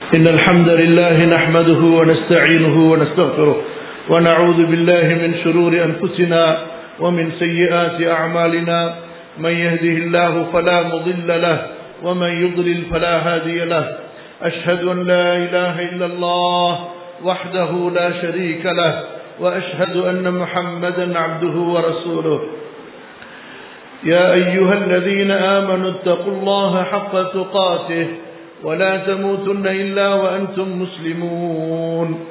إن الحمد لله نحمده ونستعينه ونستغفره ونعوذ بالله من شرور أنفسنا ومن سيئات أعمالنا من يهده الله فلا مضل له ومن يضلل فلا هادي له أشهد أن لا إله إلا الله وحده لا شريك له وأشهد أن محمدا عبده ورسوله يا أيها الذين آمنوا اتقوا الله حق تقاته ولا تموتن إلا وأنتم مسلمون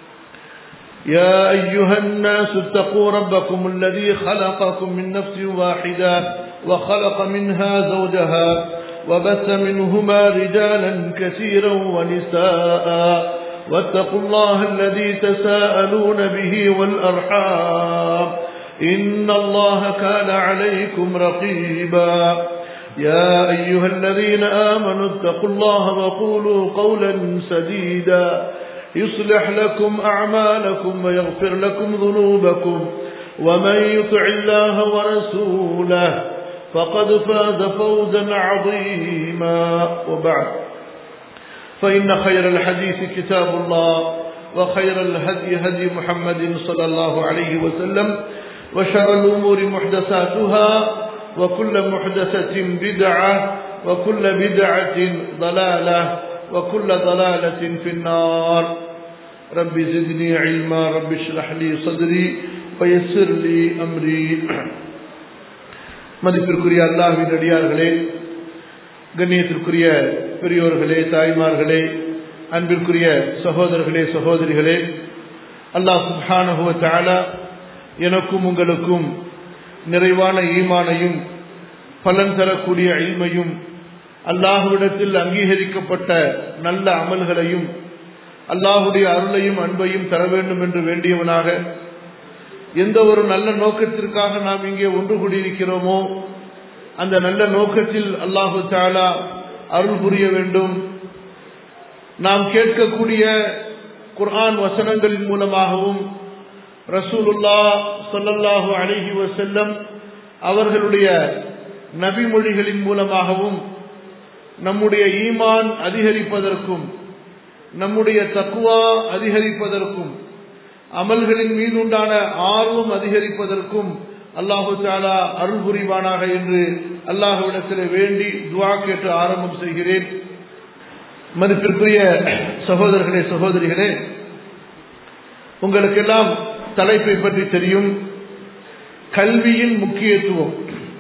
يا أيها الناس اتقوا ربكم الذي خلقكم من نفس واحدة وخلق منها زوجها وبث منهما رجالا كثيرا ونساء واتقوا الله الذي تساءلون به والأرحام إن الله كان عليكم رقيبا يا أيها الذين آمنوا اتقوا الله وقولوا قولا سديدا يصلح لكم أعمالكم ويغفر لكم ذنوبكم ومن يطع الله ورسوله فقد فاز فوزا عظيما وبعد فإن خير الحديث كتاب الله وخير الهدي هدي محمد صلى الله عليه وسلم وشر الأمور محدثاتها وكل محدثة بدعة وكل بدعة ضلالة وكل ضلالة في النار رب زدني علما رب اشرح لي صدري ويسر لي أمري மதிப்பிற்குரிய அல்லாஹின் அடியார்களே கண்ணியத்திற்குரிய பெரியோர்களே தாய்மார்களே அன்பிற்குரிய சகோதரர்களே சகோதரிகளே அல்லாஹ் சுஹானஹுவ தாலா எனக்கும் உங்களுக்கும் நிறைவான ஈமானையும் பலன் தரக்கூடிய அழிமையும் அல்லாஹுவிடத்தில் அங்கீகரிக்கப்பட்ட நல்ல அமல்களையும் அல்லாஹுடைய அருளையும் அன்பையும் தர வேண்டும் என்று வேண்டியவனாக எந்த ஒரு நல்ல நோக்கத்திற்காக நாம் இங்கே ஒன்று கூடியிருக்கிறோமோ அந்த நல்ல நோக்கத்தில் அல்லாஹு தாலா அருள் புரிய வேண்டும் நாம் கேட்கக்கூடிய குர்ஆன் வசனங்களின் மூலமாகவும் ரசூலுல்லா சொல்லல்லாஹு அழகி வசல்லம் அவர்களுடைய நபிமொழிகளின் மூலமாகவும் நம்முடைய ஈமான் அதிகரிப்பதற்கும் நம்முடைய தக்குவா அதிகரிப்பதற்கும் அமல்களின் மீதுண்டான ஆர்வம் அதிகரிப்பதற்கும் அல்லாஹு தாலா அருள் புரிவானாக என்று அல்லாஹுவிடத்தில் வேண்டி துவா கேட்டு ஆரம்பம் செய்கிறேன் மதிப்பிற்குரிய சகோதரர்களே சகோதரிகளே உங்களுக்கெல்லாம் தலைப்பை பற்றி தெரியும் கல்வியின் முக்கியத்துவம்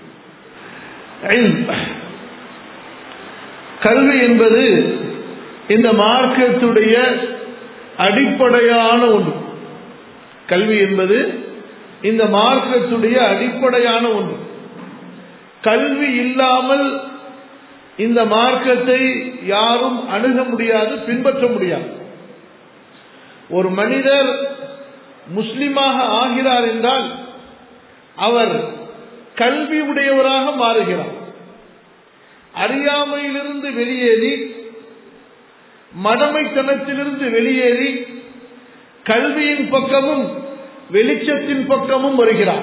கல்வி என்பது இந்த மார்க்கத்துடைய அடிப்படையான ஒன்று கல்வி என்பது இந்த மார்க்கத்துடைய அடிப்படையான ஒன்று கல்வி இல்லாமல் இந்த மார்க்கத்தை யாரும் அணுக முடியாது பின்பற்ற முடியாது ஒரு மனிதர் முஸ்லிமாக ஆகிறார் என்றால் அவர் கல்வி உடையவராக மாறுகிறார் அறியாமையிலிருந்து வெளியேறி மடமைத்தனத்திலிருந்து வெளியேறி கல்வியின் பக்கமும் வெளிச்சத்தின் பக்கமும் வருகிறார்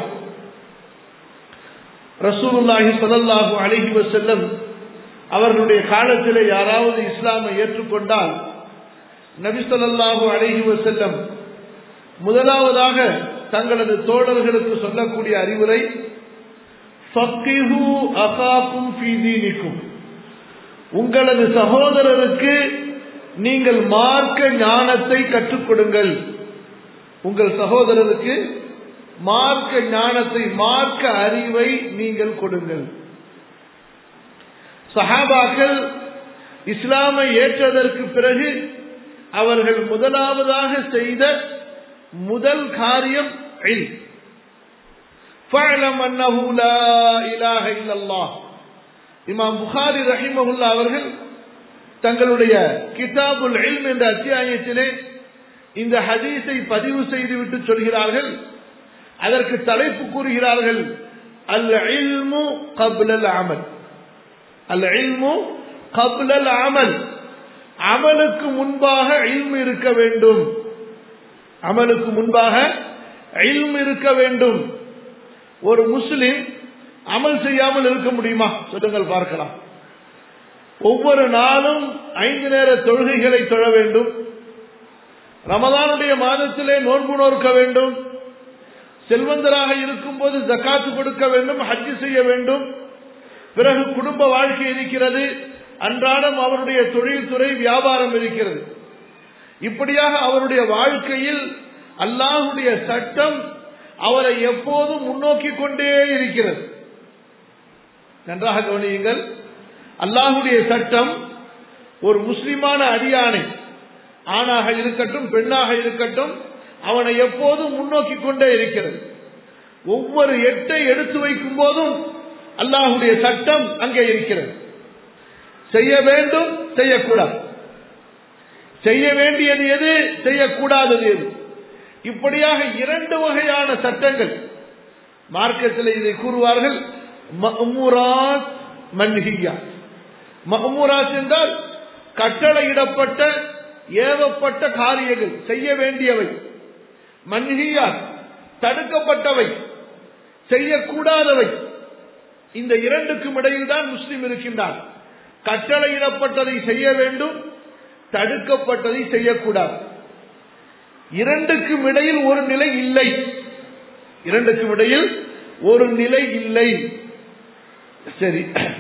ரசூலுல்லாஹி சதல்லாஹு அழகி செல்லம் அவர்களுடைய காலத்தில் யாராவது இஸ்லாமை ஏற்றுக்கொண்டால் நபி சொல்லாஹு அழகி செல்லம் முதலாவதாக தங்களது தோழர்களுக்கு சொல்லக்கூடிய அறிவுரை உங்களது சகோதரருக்கு நீங்கள் மார்க்க ஞானத்தை கற்றுக் கொடுங்கள் உங்கள் சகோதரருக்கு மார்க்க ஞானத்தை மார்க்க அறிவை நீங்கள் கொடுங்கள் சஹாபாக்கள் இஸ்லாமை ஏற்றதற்கு பிறகு அவர்கள் முதலாவதாக செய்த முதல் காரியம் இமாம் புகாரி ரஹிமஹுல்லா அவர்கள் தங்களுடைய கிதாபுல் இல்ம் என்ற அத்தியாயத்திலே இந்த ஹதீஸை பதிவு செய்துவிட்டு சொல்கிறார்கள் அதற்கு தலைப்பு கூறுகிறார்கள் அல் இல்மு கப்லல் அமல் அல் இல்மு கப்லல் அமல் அமலுக்கு முன்பாக இல்மு இருக்க வேண்டும் அமலுக்கு முன்பாக இல்மு இருக்க வேண்டும் ஒரு முஸ்லிம் அமல் செய்யாமல் இருக்க முடியுமா சொல்லுங்கள் பார்க்கலாம் ஒவ்வொரு நாளும் ஐந்து நேர தொழுகைகளை தொழ வேண்டும் ரமதானுடைய மாதத்திலே நோன்பு நோக்க வேண்டும் செல்வந்தராக இருக்கும் போது ஜக்காத்து கொடுக்க வேண்டும் ஹஜ்ஜு செய்ய வேண்டும் பிறகு குடும்ப வாழ்க்கை இருக்கிறது அன்றாடம் அவருடைய தொழில்துறை வியாபாரம் இருக்கிறது இப்படியாக அவருடைய வாழ்க்கையில் அல்லாஹுடைய சட்டம் அவரை எப்போதும் முன்னோக்கி கொண்டே இருக்கிறது நன்றாக கவனியுங்கள் அல்லாஹுடைய சட்டம் ஒரு முஸ்லிமான அடியானை ஆணாக இருக்கட்டும் பெண்ணாக இருக்கட்டும் அவனை எப்போதும் முன்னோக்கி கொண்டே இருக்கிறது ஒவ்வொரு எட்டை எடுத்து வைக்கும் போதும் அல்லாஹுடைய சட்டம் அங்கே இருக்கிறது செய்ய வேண்டும் செய்யக்கூடாது செய்ய வேண்டியது எது செய்யக்கூடாதது எது இப்படியாக இரண்டு வகையான சட்டங்கள் மார்க்கத்தில் இதை கூறுவார்கள் மஹ்மூராத் மன்ஹியாத் மஹ்மூராத் என்றால் கட்டளையிடப்பட்ட ஏவப்பட்ட காரியங்கள் செய்ய வேண்டியவை மன்ஹியாத் தடுக்கப்பட்டவை செய்யக்கூடாதவை இந்த இரண்டுக்கும் இடையில் தான் முஸ்லிம் இருக்கின்றார் கட்டளையிடப்பட்டதை செய்ய வேண்டும் தடுக்கப்பட்டதை செய்யக்கூடாது இரண்டுக்கும் இடையில் ஒரு நிலை இல்லை இரண்டுக்கும் இடையில் ஒரு நிலை இல்லை சரி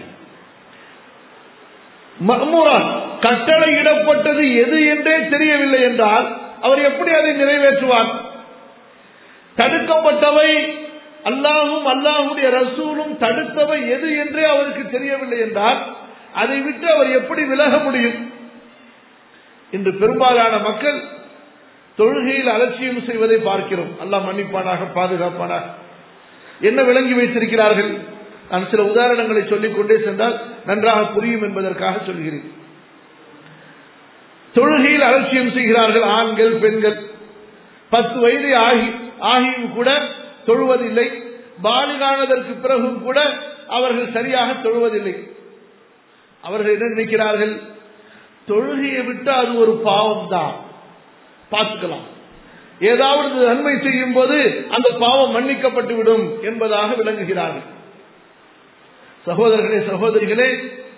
மஹ்மூரா கட்டளையிடப்பட்டது எது என்றே தெரியவில்லை என்றால் அவர் எப்படி அதை நிறைவேற்றுவார் தடுக்கப்பட்டவை அல்லாஹும் அல்லாஹுடைய ரசூலும் தடுத்தவை எது என்றே அவருக்கு தெரியவில்லை என்றால் அதை விட்டு அவர் எப்படி விலக முடியும் இன்று பெரும்பாலான மக்கள் தொழுகையில் அலட்சியம் செய்வதை பார்க்கிறோம் அல்லாஹ் மன்னிப்பானாக பாதுகாப்பானாக என்ன விளங்கி வைத்திருக்கிறார்கள் நான் சில உதாரணங்களை சொல்லிக் கொண்டே சென்றால் நன்றாக புரியும் என்பதற்காக சொல்கிறேன் தொழுகையில் அலட்சியம் செய்கிறார்கள் ஆண்கள் பெண்கள் பத்து வயது ஆகி ஆகியும் கூட தொழுவதில்லை பாலிகானதற்கு பிறகும் கூட அவர்கள் சரியாக தொழுவதில்லை அவர்கள் என்ன நினைக்கிறார்கள் தொழுகையை விட்டு அது ஒரு பாவம் தான் பார்த்துக்கலாம் ஏதாவது நன்மை செய்யும் போது அந்த பாவம் மன்னிக்கப்பட்டு விடும் என்பதாக விளங்குகிறார்கள் சகோதரர்களே சகோதரிகளே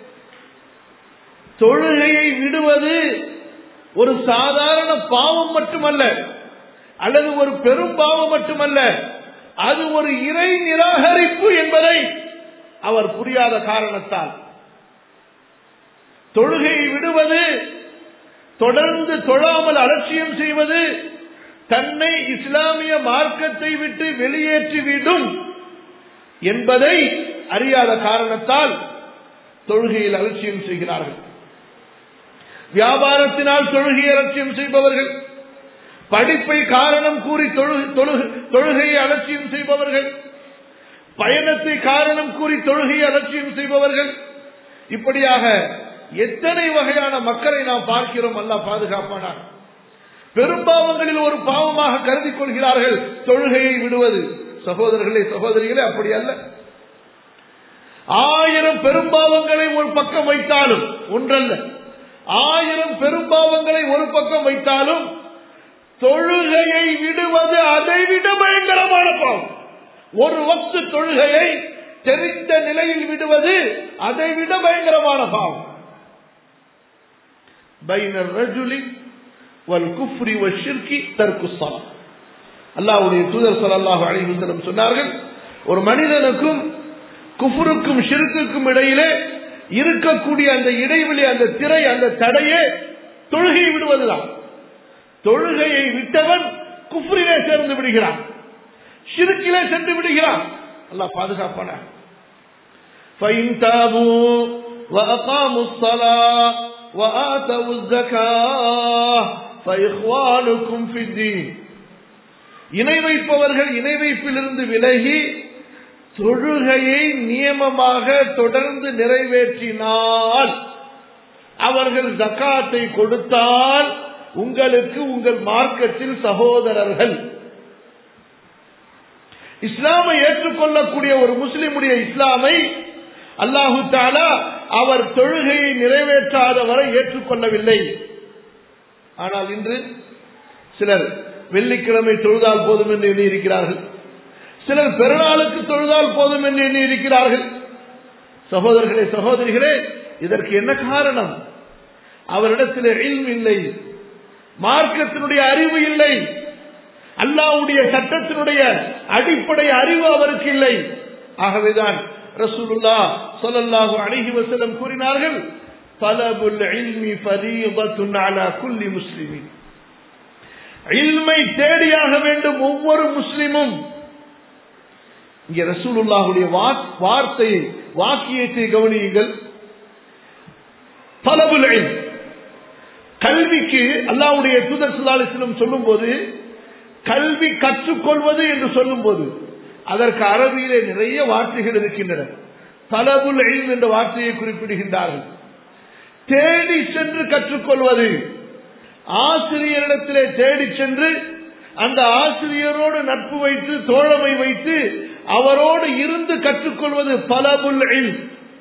தொழுகையை விடுவது ஒரு சாதாரண பாவம் மட்டுமல்ல அல்லது ஒரு பெரும் பாவம் மட்டுமல்ல அது ஒரு இறை நிராகரிப்பு என்பதை அவர் புரியாத காரணத்தால் தொழுகையை விடுவது தொடர்ந்து தொழாமல் அலட்சியம் செய்வது தன்னை இஸ்லாமிய மார்க்கத்தை விட்டு வெளியேற்றிவிடும் என்பதை அறியாத காரணத்தால் தொழுகையில் அலட்சியம் செய்கிறார்கள் வியாபாரத்தினால் தொழுகை அலட்சியம் செய்பவர்கள் படிப்பை காரணம் கூறி தொழுகையை அலட்சியம் செய்பவர்கள் பயணத்தை காரணம் கூறி தொழுகையை அலட்சியம் செய்பவர்கள் இப்படியாக எத்தனை வகையான மக்களை நாம் பார்க்கிறோம் அல்ல பாதுகாப்பான பெரும்பாவங்களில் ஒரு பாவமாக கருதி கொள்கிறார்கள் தொழுகையை விடுவது சகோதரர்களே சகோதரிகளே அப்படி அல்ல ஆயிரம் பெரும்பாவங்களை ஒரு பக்கம் வைத்தாலும் ஒன்றல்ல ஆயிரம் பெரும்பாவங்களை ஒரு பக்கம் வைத்தாலும் தொழுகையை விடுவது அதை விட பயங்கரமான பாவம் ஒரு வக்து தொழுகையை தெரிந்த நிலையில் விடுவது அதை விட பயங்கரமான பாவம் பைனர் ரஜுலி வல் குஃப்ரி வஷிர்கி தர்க்கு சலாம் அல்லாஹ்வுடைய தூதர் ஸல்லல்லாஹு அலைஹி வஸல்லம் சொன்னார்கள் ஒரு மனிதனுக்கும் குஃபருக்கும் ஷிர்க்குக்கும் இடையிலே இருக்கக்கூடிய அந்த இடைவெளி அந்த திரை அந்த தடையே தொழுகையை விடுவதுதான் தொழுகையை விட்டவன் குஃப்ரிலே சேர்ந்து விடுகிறான் ஷிருக்கிலே சென்று விடுகிறான் அல்லாஹ் பாதுகாப்பான فإن تابوا وأقاموا الصلاة وآتوا الزكاة فإخوانكم في الدين இணை வைப்பவர்கள் இணை வைப்பிலிருந்து விலகி தொழுகையை நியமமாக தொடர்ந்து நிறைவேற்றினால் அவர்கள் ஜக்காத்தை கொடுத்தால் உங்களுக்கு உங்கள் மார்க்கத்தில் சகோதரர்கள் இஸ்லாமை ஏற்றுக்கொள்ளக்கூடிய ஒரு முஸ்லிமுடைய இஸ்லாமை அல்லாஹு தாலா அவர் தொழுகையை நிறைவேற்றாத வரை ஏற்றுக்கொள்ளவில்லை ஆனால் இன்று சிலர் வெள்ளிக்கிழமை தொழுதால் போதும் என்று எண்ணி இருக்கிறார்கள் சிலர் பெருநாளுக்கு தொழுதால் போதும் என்று எண்ணி இருக்கிறார்கள் சகோதரர்களே சகோதரிகளே இதற்கு என்ன காரணம் அவரிடத்தில் இல்ம் இல்லை மார்க்கத்தினுடைய அறிவு இல்லை அல்லாவுடைய சட்டத்தினுடைய அடிப்படை அறிவு அவருக்கு இல்லை ஆகவேதான் ரசூலுல்லா சொல்லல்லாஹு அழகி வசலம் கூறினார்கள் பலபுல் இல்மி ஃபரீபத்துன் அலா குல்லி முஸ்லிமின் இல்மை தேடியாக வேண்டும் ஒவ்வொரு முஸ்லிமும் இங்கே ரசூலுல்லாஹுடைய வார்த்தையை வாக்கியத்தை கவனியுங்கள் பலபுல் இல்ம் கல்விக்கு அல்லாவுடைய தூதர் சுல்லாலிஸ்லம் சொல்லும் போது கல்வி கற்றுக்கொள்வது என்று சொல்லும் போது அதற்கு அரபியிலே நிறைய வார்த்தைகள் இருக்கின்றன தலபுல் எழில் என்ற வார்த்தையை குறிப்பிடுகின்றார்கள் தேடி சென்று கற்றுக்கொள்வது ஆசிரியரிடத்திலே தேடி சென்று அந்த ஆசிரியரோடு நட்பு வைத்து தோழமை வைத்து அவரோடு இருந்து கற்றுக்கொள்வது பலபுல் எழில்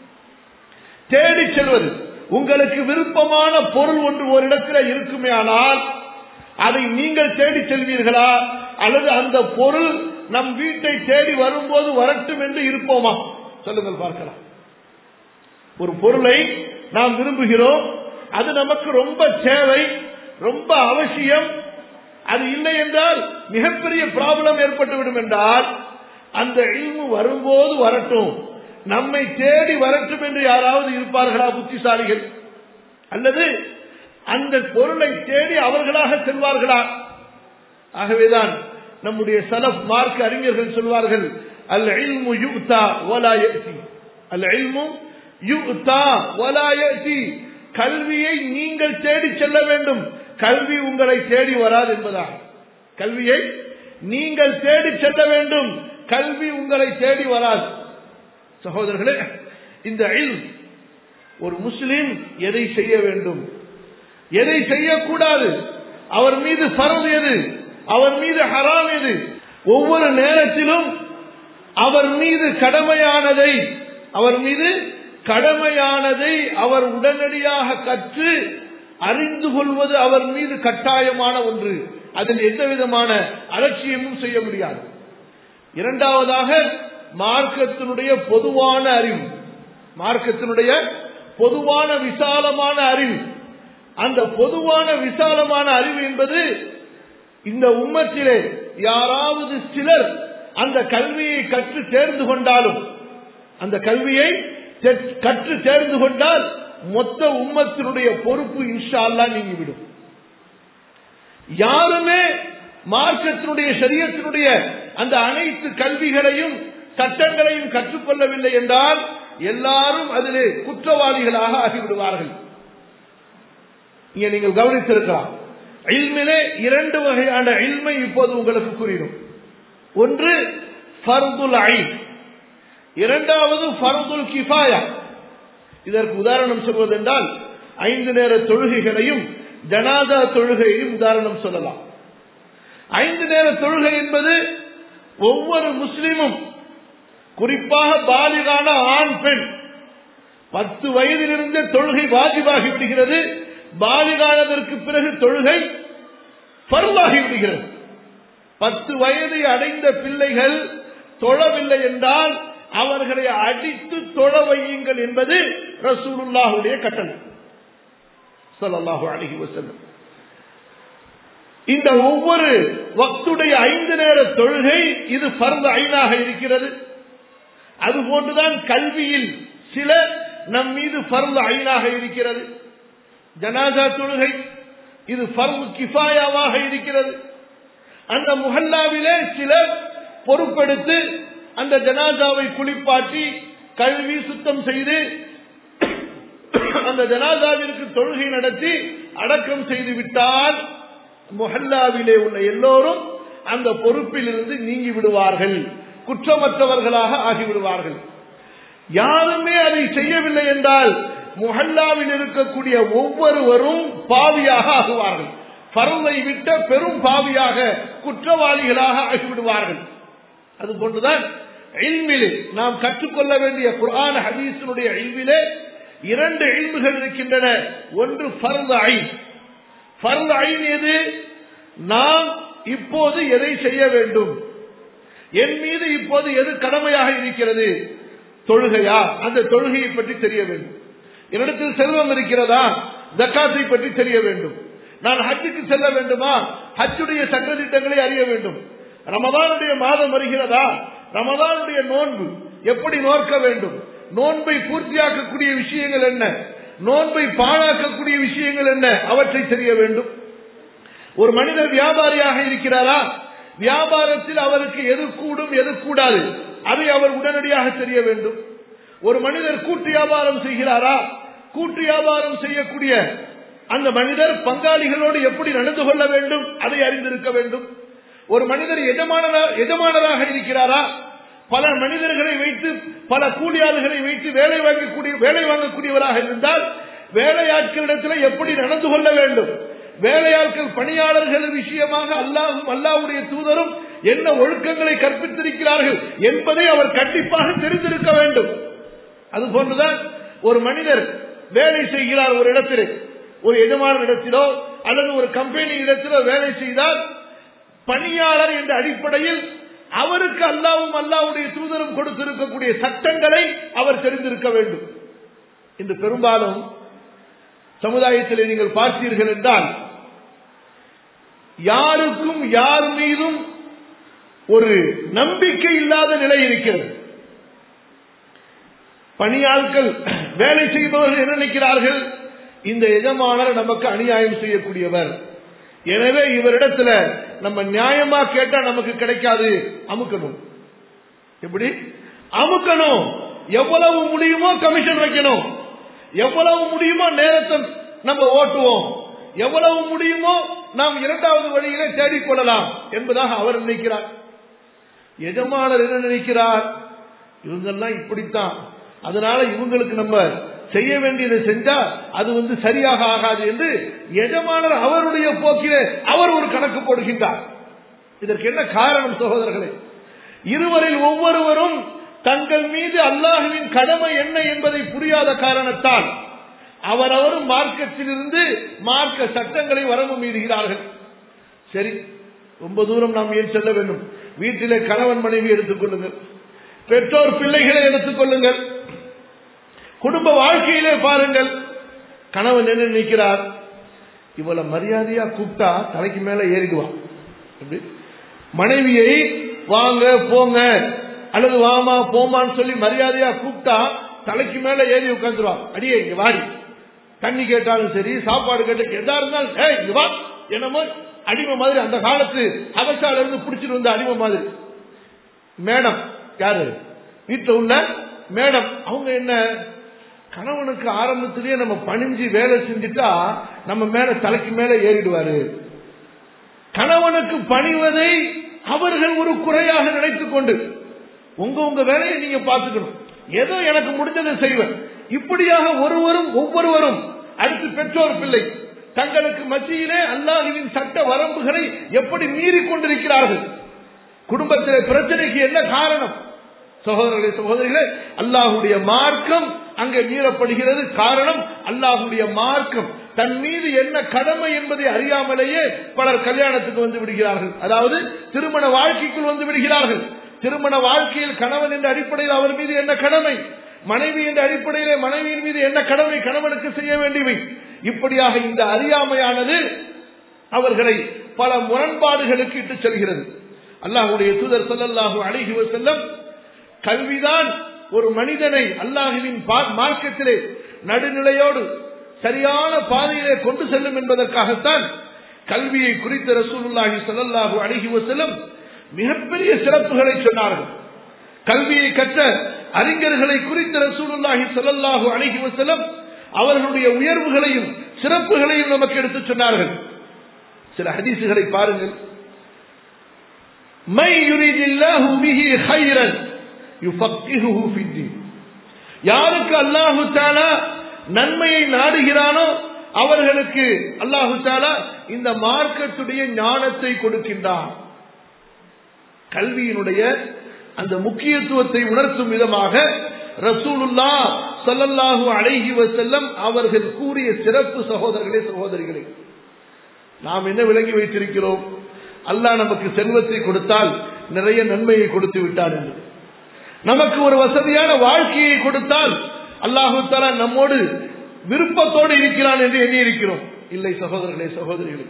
தேடி செல்வது உங்களுக்கு விருப்பமான பொருள் ஒன்று ஒரு இடத்துல இருக்குமே ஆனால் அதை நீங்கள் தேடி செல்வீர்களா அல்லது அந்த பொருள் நம் வீட்டை தேடி வரும்போது வரட்டும் என்று இருப்போமா சொல்லுங்கள் பார்க்கலாம் ஒரு பொருளை நாம் விரும்புகிறோம் அது நமக்கு ரொம்ப தேவை ரொம்ப அவசியம் அது இல்லை என்றால் மிகப்பெரிய ப்ராப்ளம் ஏற்பட்டுவிடும் என்றால் அந்த இல்மு வரும்போது வரட்டும் நம்மை தேடி வரட்டும் என்று யாராவது இருப்பார்களா புத்திசாலிகள் அல்லது அந்த பொருளை தேடி அவர்களாக செல்வார்களா ஆகவேதான் நம்முடைய சலப் மார்க் அறிஞர்கள் சொல்வார்கள் அல் இல்மு யுக்தா வலா யதி அல் இல்மு யுக்தா வலா யதி கல்வியை நீங்கள் தேடி செல்ல வேண்டும் கல்வி உங்களை தேடி வராது என்பதாக கல்வியை நீங்கள் தேடி செல்ல வேண்டும் கல்வி உங்களை தேடி வராது சகோதரர்களே இந்த இல் ஒரு முஸ்லிம் எதை செய்ய வேண்டும் எதை செய்யக்கூடாது அவர் மீது பரவு எது அவர் மீது ஹராம் எது ஒவ்வொரு நேரத்திலும் அவர் மீது கடமையானதை அவர் மீது கடமையானதை அவர் உடனடியாக கற்று அறிந்து கொள்வது அவர் மீது கட்டாயமான ஒன்று அதில் எந்த விதமான அலட்சியமும் செய்ய முடியாது இரண்டாவதாக மார்க்கத்தினுடைய பொதுவான அறிவு மார்க்கத்தினுடைய பொதுவான விசாலமான அறிவு அந்த பொதுவான விசாலமான அறிவு என்பது இந்த உம்மத்திலே யாராவது சிலர் அந்த கல்வியை கற்று தேர்ந்து கொண்டாலும் அந்த கல்வியை கற்று தேர்ந்து கொண்டால் மொத்த உம்மத்தினுடைய பொறுப்பு இன்ஷா அல்லா நீங்கிவிடும் யாருமே மார்க்கத்தினுடைய சரியத்தினுடைய அந்த அனைத்து கல்விகளையும் சட்டங்களையும் கற்றுக்கொள்ளவில்லை என்றால் எல்லாரும் அதிலே குற்றவாளிகளாக ஆகிவிடுவார்கள் இங்கே நீங்கள் கவனித்திருக்கலாம் இல்மிலே இரண்டு வகையான இல்மை இப்போது உங்களுக்கு கூறினோம் ஒன்று ஃபர்துல் ஐ இரண்டாவது ஃபர்துல் கிஃபாயா இதற்கு உதாரணம் சொல்வதென்றால் ஐந்து நேர தொழுகைகளையும் ஜனாதா தொழுகையையும் உதாரணம் சொல்லலாம் ஐந்து நேர தொழுகை என்பது ஒவ்வொரு முஸ்லிமும் குறிப்பாக பாலிகான ஆண் பெண் பத்து வயதிலிருந்தே தொழுகை வாஜிபாகி விடுகிறது பாலிகானதற்கு பிறகு தொழுகை பருவாகி விடுகிறது பத்து வயதை அடைந்த பிள்ளைகள் தொழவில்லை என்றால் அவர்களை அடித்து தொழ வையுங்கள் என்பது ரசூலுல்லாஹுடைய கட்டளை சொல்லல்லாஹு அழகி வசல்லம் இந்த ஒவ்வொரு வக்துடைய ஐந்து நேர தொழுகை இது பரந்த ஐனாக இருக்கிறது அதுபோன்றுதான் கல்வியில் சில நம் மீது பரந்த ஐனாக இருக்கிறது ஜனாதா தொழுகை இது பர்வு கிஃபாயாவாக இருக்கிறது அந்த முஹல்லாவிலே சிலர் பொறுப்பெடுத்து அந்த ஜனாதாவை குளிப்பாட்டி கல்வி சுத்தம் செய்து அந்த ஜனாதாவிற்கு தொழுகை நடத்தி அடக்கம் செய்து விட்டால் முஹல்லாவிலே உள்ள எல்லோரும் அந்த பொறுப்பில் இருந்து நீங்கி விடுவார்கள் குற்றமற்றவர்களாக ஆகிவிடுவார்கள் யாருமே அதை செய்யவில்லை என்றால் முஹல்லாவில் இருக்கக்கூடிய ஒவ்வொருவரும் பாவியாக ஆகுவார்கள் பருவை விட்ட பெரும் பாவியாக குற்றவாளிகளாக ஆகிவிடுவார்கள் அது போன்றுதான் இல்மிலே நாம் கற்றுக்கொள்ள வேண்டிய குர்ஆன் ஹதீஸினுடைய இல்மிலே இரண்டு இல்முகள் இருக்கின்றன ஒன்று ஃபர்து ஐன் ஃபர்து ஐன் எது நாம் இப்போது எதை செய்ய வேண்டும் என் மீது இப்போது எது கடமையாக இருக்கிறது தொழுகையா அந்த தொழுகையை பற்றி தெரிய வேண்டும் என்னிடத்தில் செல்வம் இருக்கிறதா ஜக்காத்தை பற்றி தெரிய வேண்டும் நான் ஹஜ்ஜுக்கு செல்ல வேண்டுமா ஹஜ்ஜுடைய சட்டத்திட்டங்களை அறிய வேண்டும் ரமதானுடைய மாதம் வருகிறதா ரமதானுடைய நோன்பு எப்படி நோக்க வேண்டும் நோன்பை பூர்த்தியாக்கக்கூடிய விஷயங்கள் என்ன நோன்பை பாழாக்கக்கூடிய விஷயங்கள் என்ன அவற்றை தெரிய வேண்டும் ஒரு மனிதர் வியாபாரியாக இருக்கிறாரா வியாபாரத்தில் அவருக்கு எது கூடும் எது கூடாது அதை அவர் உடனடியாக தெரிய வேண்டும் ஒரு மனிதர் கூட்டு வியாபாரம் செய்கிறாரா கூட்டு வியாபாரம் செய்யக்கூடிய அந்த மனிதர் பங்காளிகளோடு எப்படி நடந்து கொள்ள வேண்டும் அதை அறிந்திருக்க வேண்டும் ஒரு மனிதர் எஜமானரா- எஜமானராக இருக்கிறாரா பல மனிதர்களை வைத்து பல கூலியாளர்களை வைத்து வேலை வாங்கக்கூடிய வேலை வாங்கக்கூடியவராக இருந்தால் வேலையாட்களிடத்தில் எப்படி நடந்து கொள்ள வேண்டும் வேலையாட்கள் பணியாளர்கள் விஷயமாக அல்லாஹும் அல்லாஹ்வுடைய தூதரும் என்ன ஒழுக்கங்களை கற்பித்திருக்கிறார்கள் என்பதை அவர் கண்டிப்பாக தெரிந்திருக்க வேண்டும் அது போன்றுதான் ஒரு மனிதர் வேலை செய்கிறார் ஒரு இடத்திலே ஒரு எஜமான இடத்திலோ அல்லது ஒரு கம்பெனி இடத்திலோ வேலை செய்தால் பணியாளர் என்ற அடிப்படையில் அவருக்கு அல்லாவும் அல்லாவுடைய தூதரும் கொடுத்திருக்கக்கூடிய சட்டங்களை அவர் தெரிந்திருக்க வேண்டும் இன்று பெரும்பாலும் சமுதாயத்தில் நீங்கள் பார்த்தீர்கள் என்றால் யாருக்கும் யார் மீதும் ஒரு நம்பிக்கை இல்லாத நிலை இருக்கிறது பணியாட்கள் வேலை செய்பவர்கள் என்ன நினைக்கிறார்கள் இந்த எஜமானர் நமக்கு அநியாயம் செய்யக்கூடியவர் எனவே இவரிடத்துல நம்ம நியாயமா கேட்டா நமக்கு கிடைக்காது அமுக்கணும் எப்படி அமுக்கணும் எவ்வளவு முடியுமோ கமிஷன் வைக்கணும் எவ்வளவு முடியுமோ நேரத்தை நம்ம ஓட்டுவோம் எவ்வளவு முடியுமோ நாம் இரண்டாவது வழியிலே தேடிக்கொள்ளலாம் என்பதாக அவர் நினைக்கிறார் எஜமானர் என்ன நினைக்கிறார் இவங்கெல்லாம் இப்படித்தான் அதனால இவங்களுக்கு நம்ம செய்ய வேண்டியதை செஞ்சா அது வந்து சரியாக ஆகாது என்று எஜமானர் அவருடைய போக்கிலே அவர் ஒரு கணக்கு போடுகின்றார் இதற்கு என்ன காரணம் சகோதரர்களே இருவரில் ஒவ்வொருவரும் தங்கள் மீது அல்லாஹுவின் கடமை என்ன என்பதை புரியாத காரணத்தால் அவரவரும் மார்க்கத்திலிருந்து மார்க்க சட்டங்களை வரம்பு மீறுகிறார்கள் சரி ரொம்ப தூரம் நாம் ஏன் செல்ல வேண்டும் வீட்டிலே கணவன் மனைவி எடுத்துக் கொள்ளுங்கள் பெற்றோர் பிள்ளைகளை எடுத்துக் கொள்ளுங்கள் குடும்ப வாழ்க்கையிலே பாருங்கள் கணவன் என்ன நினைக்கிறார் இவளை மரியாதையா கூப்பிட்டா தலைக்கு மேல ஏறிடுவான் எப்படி? மனைவியை வாங்க போங்க அல்லது வாமா போமான்னு சொல்லி மரியாதையா கூப்பிட்டா தலைக்கு மேல ஏறி உட்காந்துருவான் அடியே இங்க வாடி தண்ணி கேட்டாலும் சரி சாப்பாடு கேட்டு எதா இருந்தாலும் ஏய் இங்க வா என்னமோ அடிமை மாதிரி அந்த காலத்து அவசால இருந்து பிடிச்சிட்டு வந்த அடிமை மாதிரி மேடம் யாரு வீட்டுல உள்ள மேடம் அவங்க என்ன கணவனுக்கு ஆரம்பத்திலேயே நம்ம பணிஞ்சு வேலை செஞ்சுட்டா நம்ம மேல தலைக்கு மேல ஏறிடுவாரு கணவனுக்கு பணிவதை அவர்கள் ஒரு குறையாக நினைத்துக் கொண்டு உங்க உங்க வேலையை நீங்க பார்த்துக்கணும் ஏதோ எனக்கு முடிஞ்சதை செய்வேன் இப்படியாக ஒருவரும் ஒவ்வொருவரும் அடுத்து பெற்றோர் பிள்ளை தங்களுக்கு மத்தியிலே அல்லாஹுவின் சட்ட வரம்புகளை எப்படி மீறி கொண்டிருக்கிறார்கள் குடும்பத்திலே பிரச்சனைக்கு என்ன காரணம் சகோதரர்களே சகோதரிகளே அல்லாஹுடைய மார்க்கம் அங்கே மீறப்படுகிறது காரணம் அல்லாஹுடைய மார்க்கம் தன் மீது என்ன கடமை என்பதை அறியாமலேயே பலர் கல்யாணத்துக்கு வந்து விடுகிறார்கள் அதாவது திருமண வாழ்க்கைக்குள் வந்து விடுகிறார்கள் திருமண வாழ்க்கையில் கணவன் என்ற அடிப்படையில் அவர் மீது என்ன கடமை மனைவி என்ற அடிப்படையிலே மனைவியின் மீது என்ன கடமை கணவனுக்கு செய்ய வேண்டியவை இப்படியாக இந்த அறியாமையானது அவர்களை பல முரண்பாடுகளுக்கு இட்டு செல்கிறது அல்லாஹுடைய தூதர் ஸல்லல்லாஹு அலைஹி வஸல்லம் கல்விதான் ஒரு மனிதனை அல்லாஹுவின் பா- மார்க்கத்திலே நடுநிலையோடு சரியான பாதையிலே கொண்டு செல்லும் என்பதற்காகத்தான் கல்வியை குறித்த ரசூலுல்லாஹி ஸல்லல்லாஹு அலைஹி வஸல்லம் மிகப்பெரிய சிறப்புகளை சொன்னார்கள் கல்வியை கற்ற அறிஞர்களை குறித்த ரசூலுல்லாஹி ஸல்லல்லாஹு அலைஹி வஸல்லம் அவர்களுடைய உயர்வுகளையும் சிறப்புகளையும் நமக்கு எடுத்துச் சொன்னார்கள் சில ஹதீசுகளை பாருங்கள் மை யுரிதில்லாஹு பிஹி ஹைரன் யுஃபக்கிஹுஹு ஃபித்தீன் யாருக்கு அல்லாஹு தாலா நன்மையை நாடுகிறானோ அவர்களுக்கு அல்லாஹு தாலா இந்த மார்க்கத்துடைய ஞானத்தை கொடுக்கின்றான் கல்வியினுடைய அந்த முக்கியத்துவத்தை உணர்த்தும் விதமாக ரசூலுல்லா ஸல்லல்லாஹு அலைஹி வஸல்லம் அவர்கள் கூறிய சிறப்பு சகோதரர்களே சகோதரிகளே நாம் என்ன விளங்கி வைத்திருக்கிறோம் அல்லாஹ் நமக்கு செல்வத்தை கொடுத்தால் நிறைய நன்மையை கொடுத்து விட்டான் என்று நமக்கு ஒரு வசதியான வாழ்க்கையை கொடுத்தால் அல்லாஹு தாலா நம்மோடு விருப்பத்தோடு இருக்கிறான் என்று எண்ணி இருக்கிறோம் இல்லை சகோதரர்களே சகோதரிகளே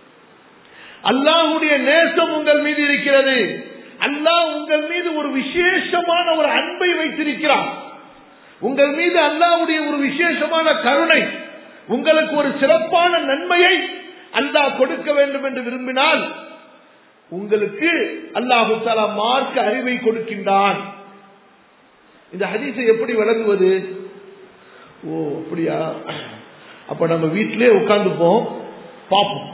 அல்லாஹுடைய நேசம் உங்கள் மீது இருக்கிறது அல்லாஹ் உங்கள் மீது ஒரு விசேஷமான ஒரு அன்பை வைத்திருக்கிறான் உங்கள் மீது அல்லாஹ்வுடைய ஒரு விசேஷமான கருணை உங்களுக்கு ஒரு சிறப்பான நன்மையை அல்லாஹ் கொடுக்க வேண்டும் என்று விரும்பினால் உங்களுக்கு அல்லாஹு தாலா மார்க்க அறிவை கொடுக்கின்றான் இந்த ஹதீஸை எப்படி விளங்குவது ஓ அப்படியா அப்ப நம்ம வீட்டிலே உட்கார்ந்துப்போம் பார்ப்போம்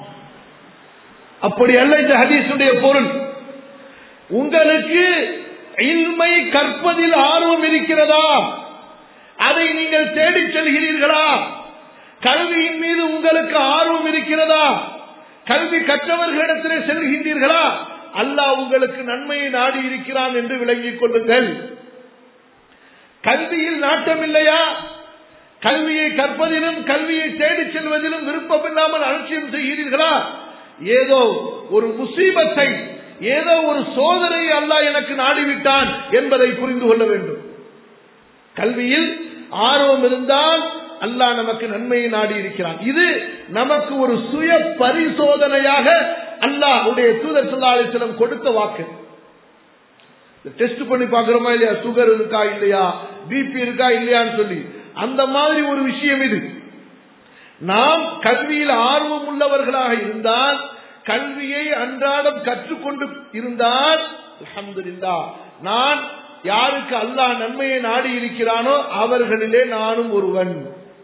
அப்படி அல்ல இந்த ஹதீஸுடைய பொருள் உங்களுக்கு இல்மை கற்பதில் ஆர்வம் இருக்கிறதா அதை நீங்கள் தேடிச் செல்கிறீர்களா கல்வியின் மீது உங்களுக்கு ஆர்வம் இருக்கிறதா கல்வி கற்றவர்களிடத்திலே செல்கின்றீர்களா அல்லாஹ் உங்களுக்கு நன்மையை நாடி இருக்கிறான் என்று விளங்கிக் கொள்ளுங்கள் கல்வியில் நாட்டம் இல்லையா கல்வியை கற்பதிலும் கல்வியை தேடிச் செல்வதிலும் விருப்பம் இல்லாமல் அலட்சியம் செய்கிறீர்களா ஏதோ ஒரு முசீபத்தை ஏதோ ஒரு சோதனை அல்லாஹ் எனக்கு நாடிவிட்டான் என்பதை புரிந்து கொள்ள வேண்டும் கல்வியில் ஆர்வம் இருந்தால் அல்லாஹ் நமக்கு நன்மையை நாடி இருக்கிறான் இது நமக்கு ஒரு சுய பரிசோதனையாக அல்லாஹ் உடைய தூதர் சொல்லாலிசிலம் கொடுத்த வாக்கு டெஸ்ட் பண்ணி பாக்குறோமா இல்லையா சுகர் இருக்கா இல்லையா பிபி இருக்கா இல்லையான்னு சொல்லி அந்த மாதிரி ஒரு விஷயம் இது நாம் கல்வியில் ஆர்வம் உள்ளவர்களாக இருந்தால் கல்வியை அன்றாடம் கற்றுக்கொண்டு இருந்தால் அல்ஹம்துலில்லா நான் யாருக்கு அல்லாஹ் நன்மையை நாடி இருக்கிறானோ அவர்களிலே நானும் ஒருவன்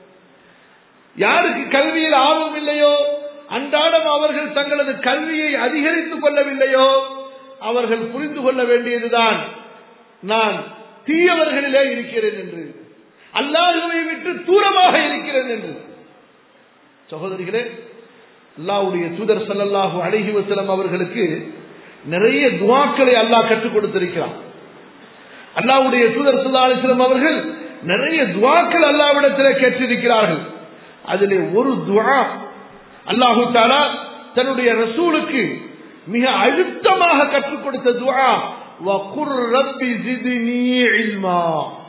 யாருக்கு கல்வியில் ஆர்வம் இல்லையோ அன்றாடம் அவர்கள் தங்களது கல்வியை அதிகரித்துக் கொள்ளவில்லையோ அவர்கள் புரிந்து கொள்ள வேண்டியதுதான் நான் தீயவர்களிலே இருக்கிறேன் என்று அல்லாஹுவை விட்டு தூரமாக இருக்கிறேன் என்று சகோதரிகளே அல்லாஹ்வுடைய தூதர் ஸல்லல்லாஹு அலைஹி வஸல்லம் அவர்களுக்கு நிறைய துஆக்களை அல்லாஹ் கற்றுக் கொடுத்திருக்கிறான் அல்லாஹ்வுடைய தூதர் ஸல்லல்லாஹு அலைஹி வஸல்லம் அவர்கள் நிறைய துஆக்கள் அல்லாஹ்விடத்திலே கேட்டிருக்கிறார்கள் அதிலே ஒரு துஆ அல்லாஹு தஆலா தன்னுடைய ரசூலுக்கு மிக அழுத்தமாக கற்றுக் கொடுத்த துஆ வகுர் ரப்பி ஜித்னி இல்மா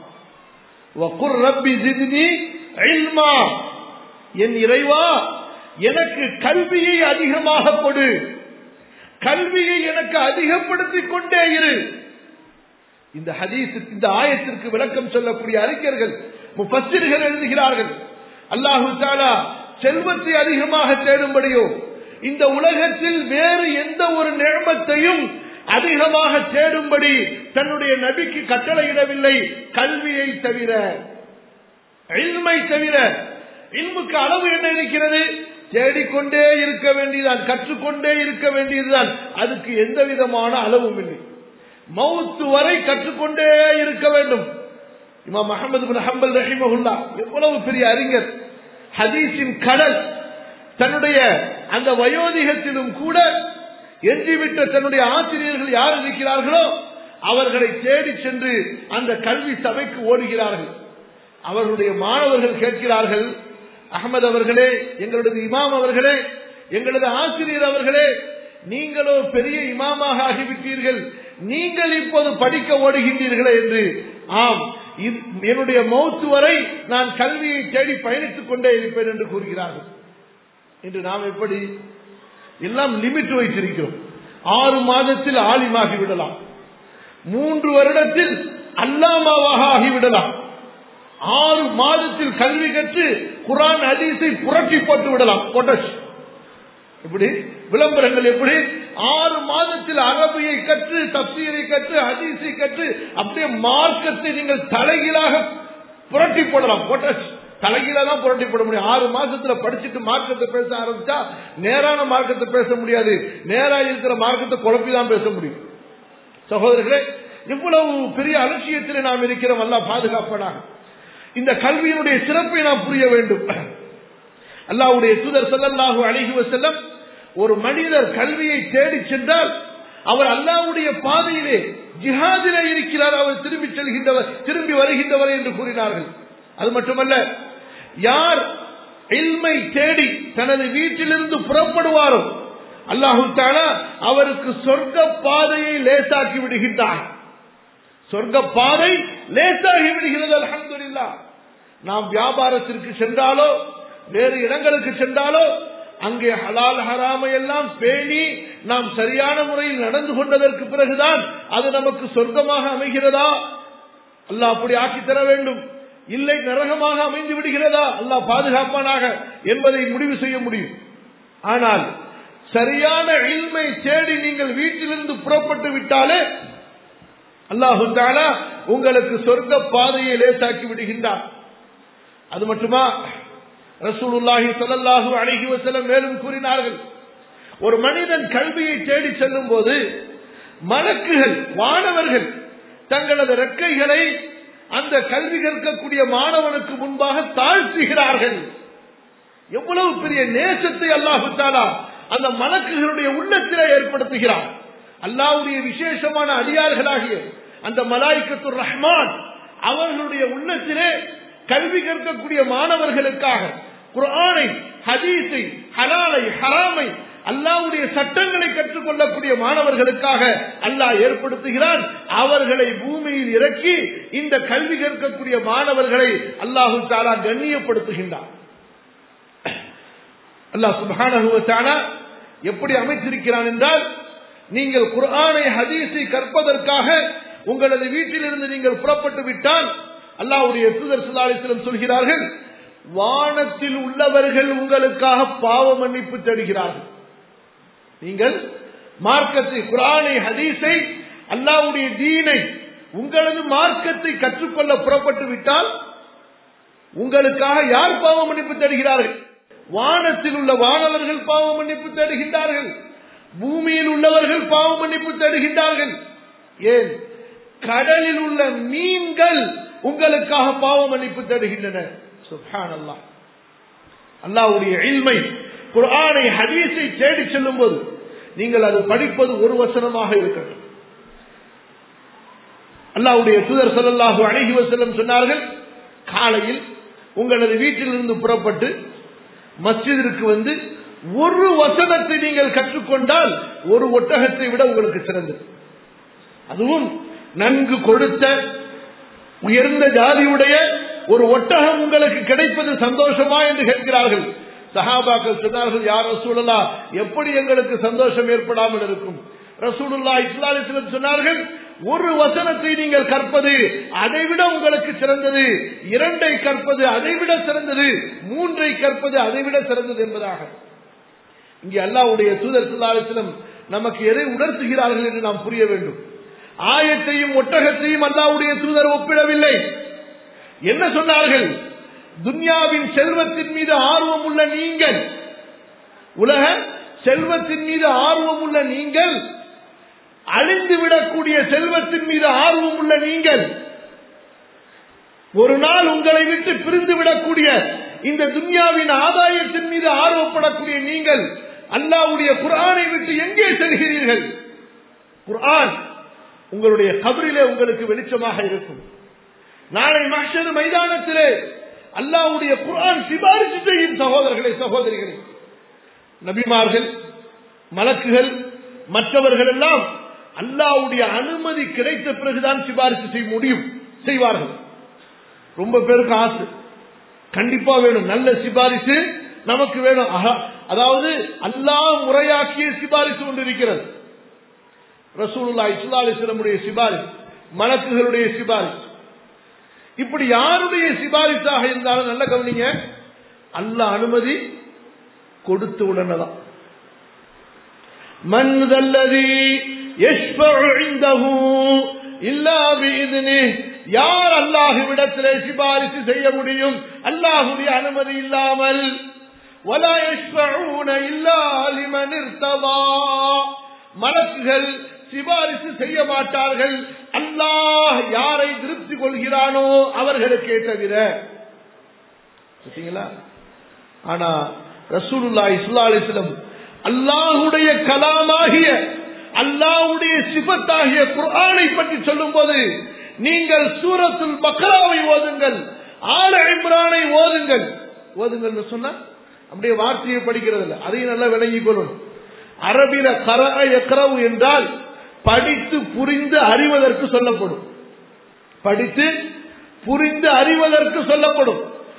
வகுர் ரப்பி ஜித்னி இல்மா என் இறைவா எனக்கு கல்வியை அதிகமாக கொடு கல்வியை எனக்கு அதிகப்படுத்திக் கொண்டே இரு இந்த ஹதீஸ் இந்த ஆயத்திற்கு விளக்கம் சொல்லக்கூடிய அறிஞர்கள் முஃபஸ்ஸிர்கள் எழுதுகிறார்கள் அல்லாஹு தாலா செல்வத்தை அதிகமாக தேடும்படியோ இந்த உலகத்தில் வேறு எந்த ஒரு நிழமத்தையும் அதிகமாக தேடும்படி தன்னுடைய நபிக்கு கட்டளையிடவில்லை கல்வியை தவிர இல்மை தவிர இல்முக்கு அளவு என்ன இருக்கிறது தேடிக்கொண்டே இருக்க வேண்டியதுதான் கற்றுக்கொண்டே இருக்க வேண்டியதுதான் அதுக்கு எந்த விதமான அளவும் இல்லை மவுத்து வரை கற்றுக்கொண்டே இருக்க வேண்டும் இமாம் அகமது பின் ஹம்பல் ரஹிமஹுல்லா எவ்வளவு பெரிய அறிஞர் ஹதீஸின் கடல் தன்னுடைய அந்த வயோதிகத்திலும் கூட எஞ்சிவிட்ட தன்னுடைய ஆசிரியர்கள் யார் இருக்கிறார்களோ அவர்களை தேடி சென்று அந்த கல்வி சபைக்கு ஓடுகிறார்கள் அவர்களுடைய மாணவர்கள் கேட்கிறார்கள் அகமது அவர்களே எங்களது இமாம் அவர்களே எங்களது ஆசிரியர் அவர்களே நீங்களோ பெரிய இமாமாக ஆகிவிட்டீர்கள் நீங்கள் இப்போது படிக்க ஓடுகின்றீர்களே என்று ஆம் இது- என்னுடைய மௌத்து வரை நான் கல்வியை தேடி பயணித்துக் கொண்டே இருப்பேன் என்று கூறுகிறார்கள் இன்று நாம் எப்படி எல்லாம் லிமிட் வைத்திருக்கிறோம் ஆறு மாதத்தில் ஆலிமாகி விடலாம் மூன்று வருடத்தில் அல்லாமாவாக ஆகிவிடலாம் ஆறு மாதத்தில் கல்வி கற்று குரான் ஹதீஸை புரட்டி போட்டு விடலாம் போட்டாச்சு எப்படி விளம்பரங்கள் எப்படி ஆறு மாதத்தில் அரபியை கற்று தப்சீரை கற்று ஹதீஸை கற்று அப்படியே மார்க்கத்தை நீங்கள் தலைகீழாக புரட்டி போடலாம் போட்டாச்சு தலைகீழா தான் புரட்டி போட முடியும் ஆறு மாசத்துல படிச்சுட்டு மார்க்கத்தை பேச ஆரம்பிச்சா நேரான மார்க்கத்தை பேச முடியாது நேரா இருக்கிற மார்க்கத்தை குழப்பி தான் பேச முடியும் சகோதரர்களே இவ்வளவு பெரிய அலட்சியத்தில் நாம் இருக்கிறோம் அல்ல பாதுகாப்பனாக இந்த கல்வியினுடைய சிறப்பை நாம் புரிய வேண்டும் அல்லாஹ்வுடைய தூதர் ஸல்லல்லாஹு அலைஹி வஸல்லம் ஒரு மனிதர் கல்வியை தேடி சென்றால் அவர் அல்லாஹ்வுடைய பாதையிலே ஜிஹாதிலே இருக்கிறார் அவர் திரும்பி செல்கின்றவர் திரும்பி வருகின்றவர் என்று கூறினார்கள் அது மட்டுமல்ல யார் இல்மை தேடி தனது வீட்டிலிருந்து புறப்படுவாரோ அல்லாஹு தாலா அவருக்கு சொர்க்க பாதையை லேசாக்கி விடுகின்றார் சொர்க்க பாதை லேசாகி விடுகிறது அல்ஹம்துலில்லாஹ் நாம் வியாபாரத்திற்கு சென்றாலோ வேறு இடங்களுக்கு சென்றாலோ அங்கே ஹலால் ஹராமை எல்லாம் பேணி நாம் சரியான முறையில் நடந்து கொண்டதற்கு பிறகுதான் அது நமக்கு சொர்க்கமாக அமைகிறதா அல்லாஹ் அப்படி ஆக்கி தர வேண்டும் இல்லை நரகமாக அமைந்து விடுகிறதா அல்லாஹ் பாதுகாப்பானாக என்பதை முடிவு செய்ய முடியும் ஆனால் சரியான இல்மை தேடி நீங்கள் வீட்டிலிருந்து புறப்பட்டு விட்டாலே அல்லாஹு தாலா உங்களுக்கு சொர்க்க பாதையை லேசாக்கி விடுகின்றார் அது மட்டுமா ரசூலுல்லாஹி ஸல்லல்லாஹு அலைஹி வஸல்லம் மேலும் கூறினார்கள் ஒரு மனிதன் கல்வியை தேடி செல்லும் போது மலக்குகள் வானவர்கள் தங்களது ரெக்கைகளை அந்த கல்வி கற்கக்கூடிய மாணவனுக்கு முன்பாக தாழ்த்துகிறார்கள் எவ்வளவு பெரிய நேசத்தை அல்லாஹு தாலா அந்த மலக்குகளுடைய உள்ளத்திலே ஏற்படுத்துகிறார் அல்லாவுடைய விசேஷமான அடியார்களாகிய அந்த மலாய்க்கத்து ரஹ்மான் அவர்களுடைய உள்ளத்திலே கல்வி கற்கக்கூடிய மாணவர்களுக்காக குர்ஆனை ஹதீஸை ஹலாலை ஹராமை அல்லாவுடைய சட்டங்களை கற்றுக்கொள்ளக்கூடிய மாணவர்களுக்காக அல்லாஹ் ஏற்படுத்துகிறான் அவர்களை பூமியில் இறக்கி இந்த கல்வி கற்கக்கூடிய மாணவர்களை அல்லாஹு தாலா கண்ணியப்படுத்துகின்றான் அல்லாஹ் சுபான எப்படி அமைச்சிருக்கிறான் என்றால் நீங்கள் குர்ஆனை ஹதீஸை கற்பதற்காக உங்களது வீட்டிலிருந்து நீங்கள் புறப்பட்டு விட்டால் அல்லாவுடைய தூதர் சுல்லாலிசிலம் சொல்கிறார்கள் வானத்தில் உள்ளவர்கள் உங்களுக்காக பாவ மன்னிப்பு தேடுகிறார்கள் நீங்கள் மார்க்கத்தை குரானை ஹதீஸை அல்லாவுடைய தீனை உங்களது மார்க்கத்தை கற்றுக்கொள்ள புறப்பட்டு விட்டால் உங்களுக்காக யார் பாவ மன்னிப்பு தேடுகிறார்கள் வானத்தில் உள்ள வானவர்கள் பாவ மன்னிப்பு தேடுகின்றார்கள் பூமியில் உள்ளவர்கள் பாவ மன்னிப்பு தேடுகின்றார்கள் ஏன் கடலில் உள்ள மீன்கள் உங்களுக்காக பாவ மன்னிப்பு தேடுகின்றன சுப்ஹான் அல்லாஹ் அல்லாவுடைய இல்மை குர்ஆனை ஹதீஸை தேடி செல்லும் போது நீங்கள் அது படிப்பது ஒரு வசனமாக இருக்கட்டும் அல்லாவுடைய தூதர் சொல்லல்லாஹு அழகி வசனம் சொன்னார்கள் காலையில் உங்களது வீட்டிலிருந்து புறப்பட்டு மஸ்ஜிதிற்கு வந்து ஒரு வசனத்தை நீங்கள் கற்றுக்கொண்டால் ஒரு ஒட்டகத்தை விட உங்களுக்கு சிறந்தது அதுவும் நன்கு கொடுத்த உயர்ந்த ஜாதியுடைய ஒரு ஒட்டகம் உங்களுக்கு கிடைப்பது சந்தோஷமா என்று கேட்கிறார்கள் சஹாபாக்கள் சொன்னார்கள் யார் ரசூலுல்லா எப்படி எங்களுக்கு சந்தோஷம் ஏற்படாமல் இருக்கும் ரசூலுல்லா இஸ்லாலிஸ்லம் சொன்னார்கள் ஒரு வசனத்தை நீங்கள் கற்பது அதைவிட உங்களுக்கு சிறந்தது இரண்டை கற்பது அதைவிட சிறந்தது மூன்றை கற்பது அதைவிட சிறந்தது என்பதாக இங்கே அல்லாவுடைய தூதர் சுல்லாலிஸ்லம் நமக்கு எதை உணர்த்துகிறார்கள் என்று நாம் புரிய வேண்டும் ஆயத்தையும் ஒட்டகத்தையும் அல்லாவுடைய தூதர் ஒப்பிடவில்லை என்ன சொன்னார்கள் துன்யாவின் செல்வத்தின் மீது ஆர்வம் உள்ள நீங்கள் உலக செல்வத்தின் மீது ஆர்வம் உள்ள நீங்கள் அழிந்து விடக்கூடிய செல்வத்தின் மீது ஆர்வம் உள்ள நீங்கள் ஒரு நாள் உங்களை விட்டு பிரிந்து விடக்கூடிய இந்த துன்யாவின் ஆதாயத்தின் மீது ஆர்வப்படக்கூடிய நீங்கள் அல்லாவுடைய குரானை விட்டு எங்கே செல்கிறீர்கள் குர்ஆன் உங்களுடைய கபரிலே உங்களுக்கு வெளிச்சமாக இருக்கும் நாளை மஷர் மைதானத்திலே அல்லாவுடைய குரான் சிபாரிசு செய்யும் சகோதரர்களே சகோதரிகளே நபிமார்கள் மலக்குகள் மற்றவர்கள் எல்லாம் அல்லாவுடைய அனுமதி கிடைத்த பிறகுதான் சிபாரிசு செய்ய முடியும் செய்வார்கள் ரொம்ப பேருக்கு ஆசை கண்டிப்பா வேணும் நல்ல சிபாரிசு நமக்கு வேணும் அதாவது அல்லாஹ் முறையாக்கிய சிபாரிசு ஒன்று இருக்கிறது ரசூலுல்லா இஸ்லா அலிஸ்லமுடைய சிபாரிசு மலக்குகளுடைய சிபாரிசு இப்படி யாருடைய சிபாரிசாக இருந்தாலும் நல்ல கவனிங்க அல்ல அனுமதி கொடுத்த உடனேதான் மன் தல்லதி யார் அல்லாஹுவிடத்திலே சிபாரிசு செய்ய முடியும் அல்லாஹுடைய அனுமதி இல்லாமல் மலக்குகள் சிபாரிசு செய்ய மாட்டார்கள் அல்லாஹ் யாரை திருப்தி கொள்கிறானோ அவர்களுக்கே தவிர ஆனா ரசூலுல்லா இஸ்லா அலிஸ்லம் அல்லாஹுடைய கலாமாகிய அல்லாஹுடைய சிபத்தாகிய குர்ஆனை பற்றி சொல்லும் போது நீங்கள் சூரத்துல் பக்ராவை ஓதுங்கள் ஆல இம்ரானை ஓதுங்கள் ஓதுங்கள் சொன்னா அப்படியே வார்த்தையை படிக்கிறது இல்லை அதையும் நல்லா விளங்கிக் கொள்ளணும் அரபில கர எக்கரவு என்றால் படித்து புரிந்து அறிவதற்கு சொல்லப்படும் படித்து புரிந்து அறிவதற்கு சொல்லப்படும்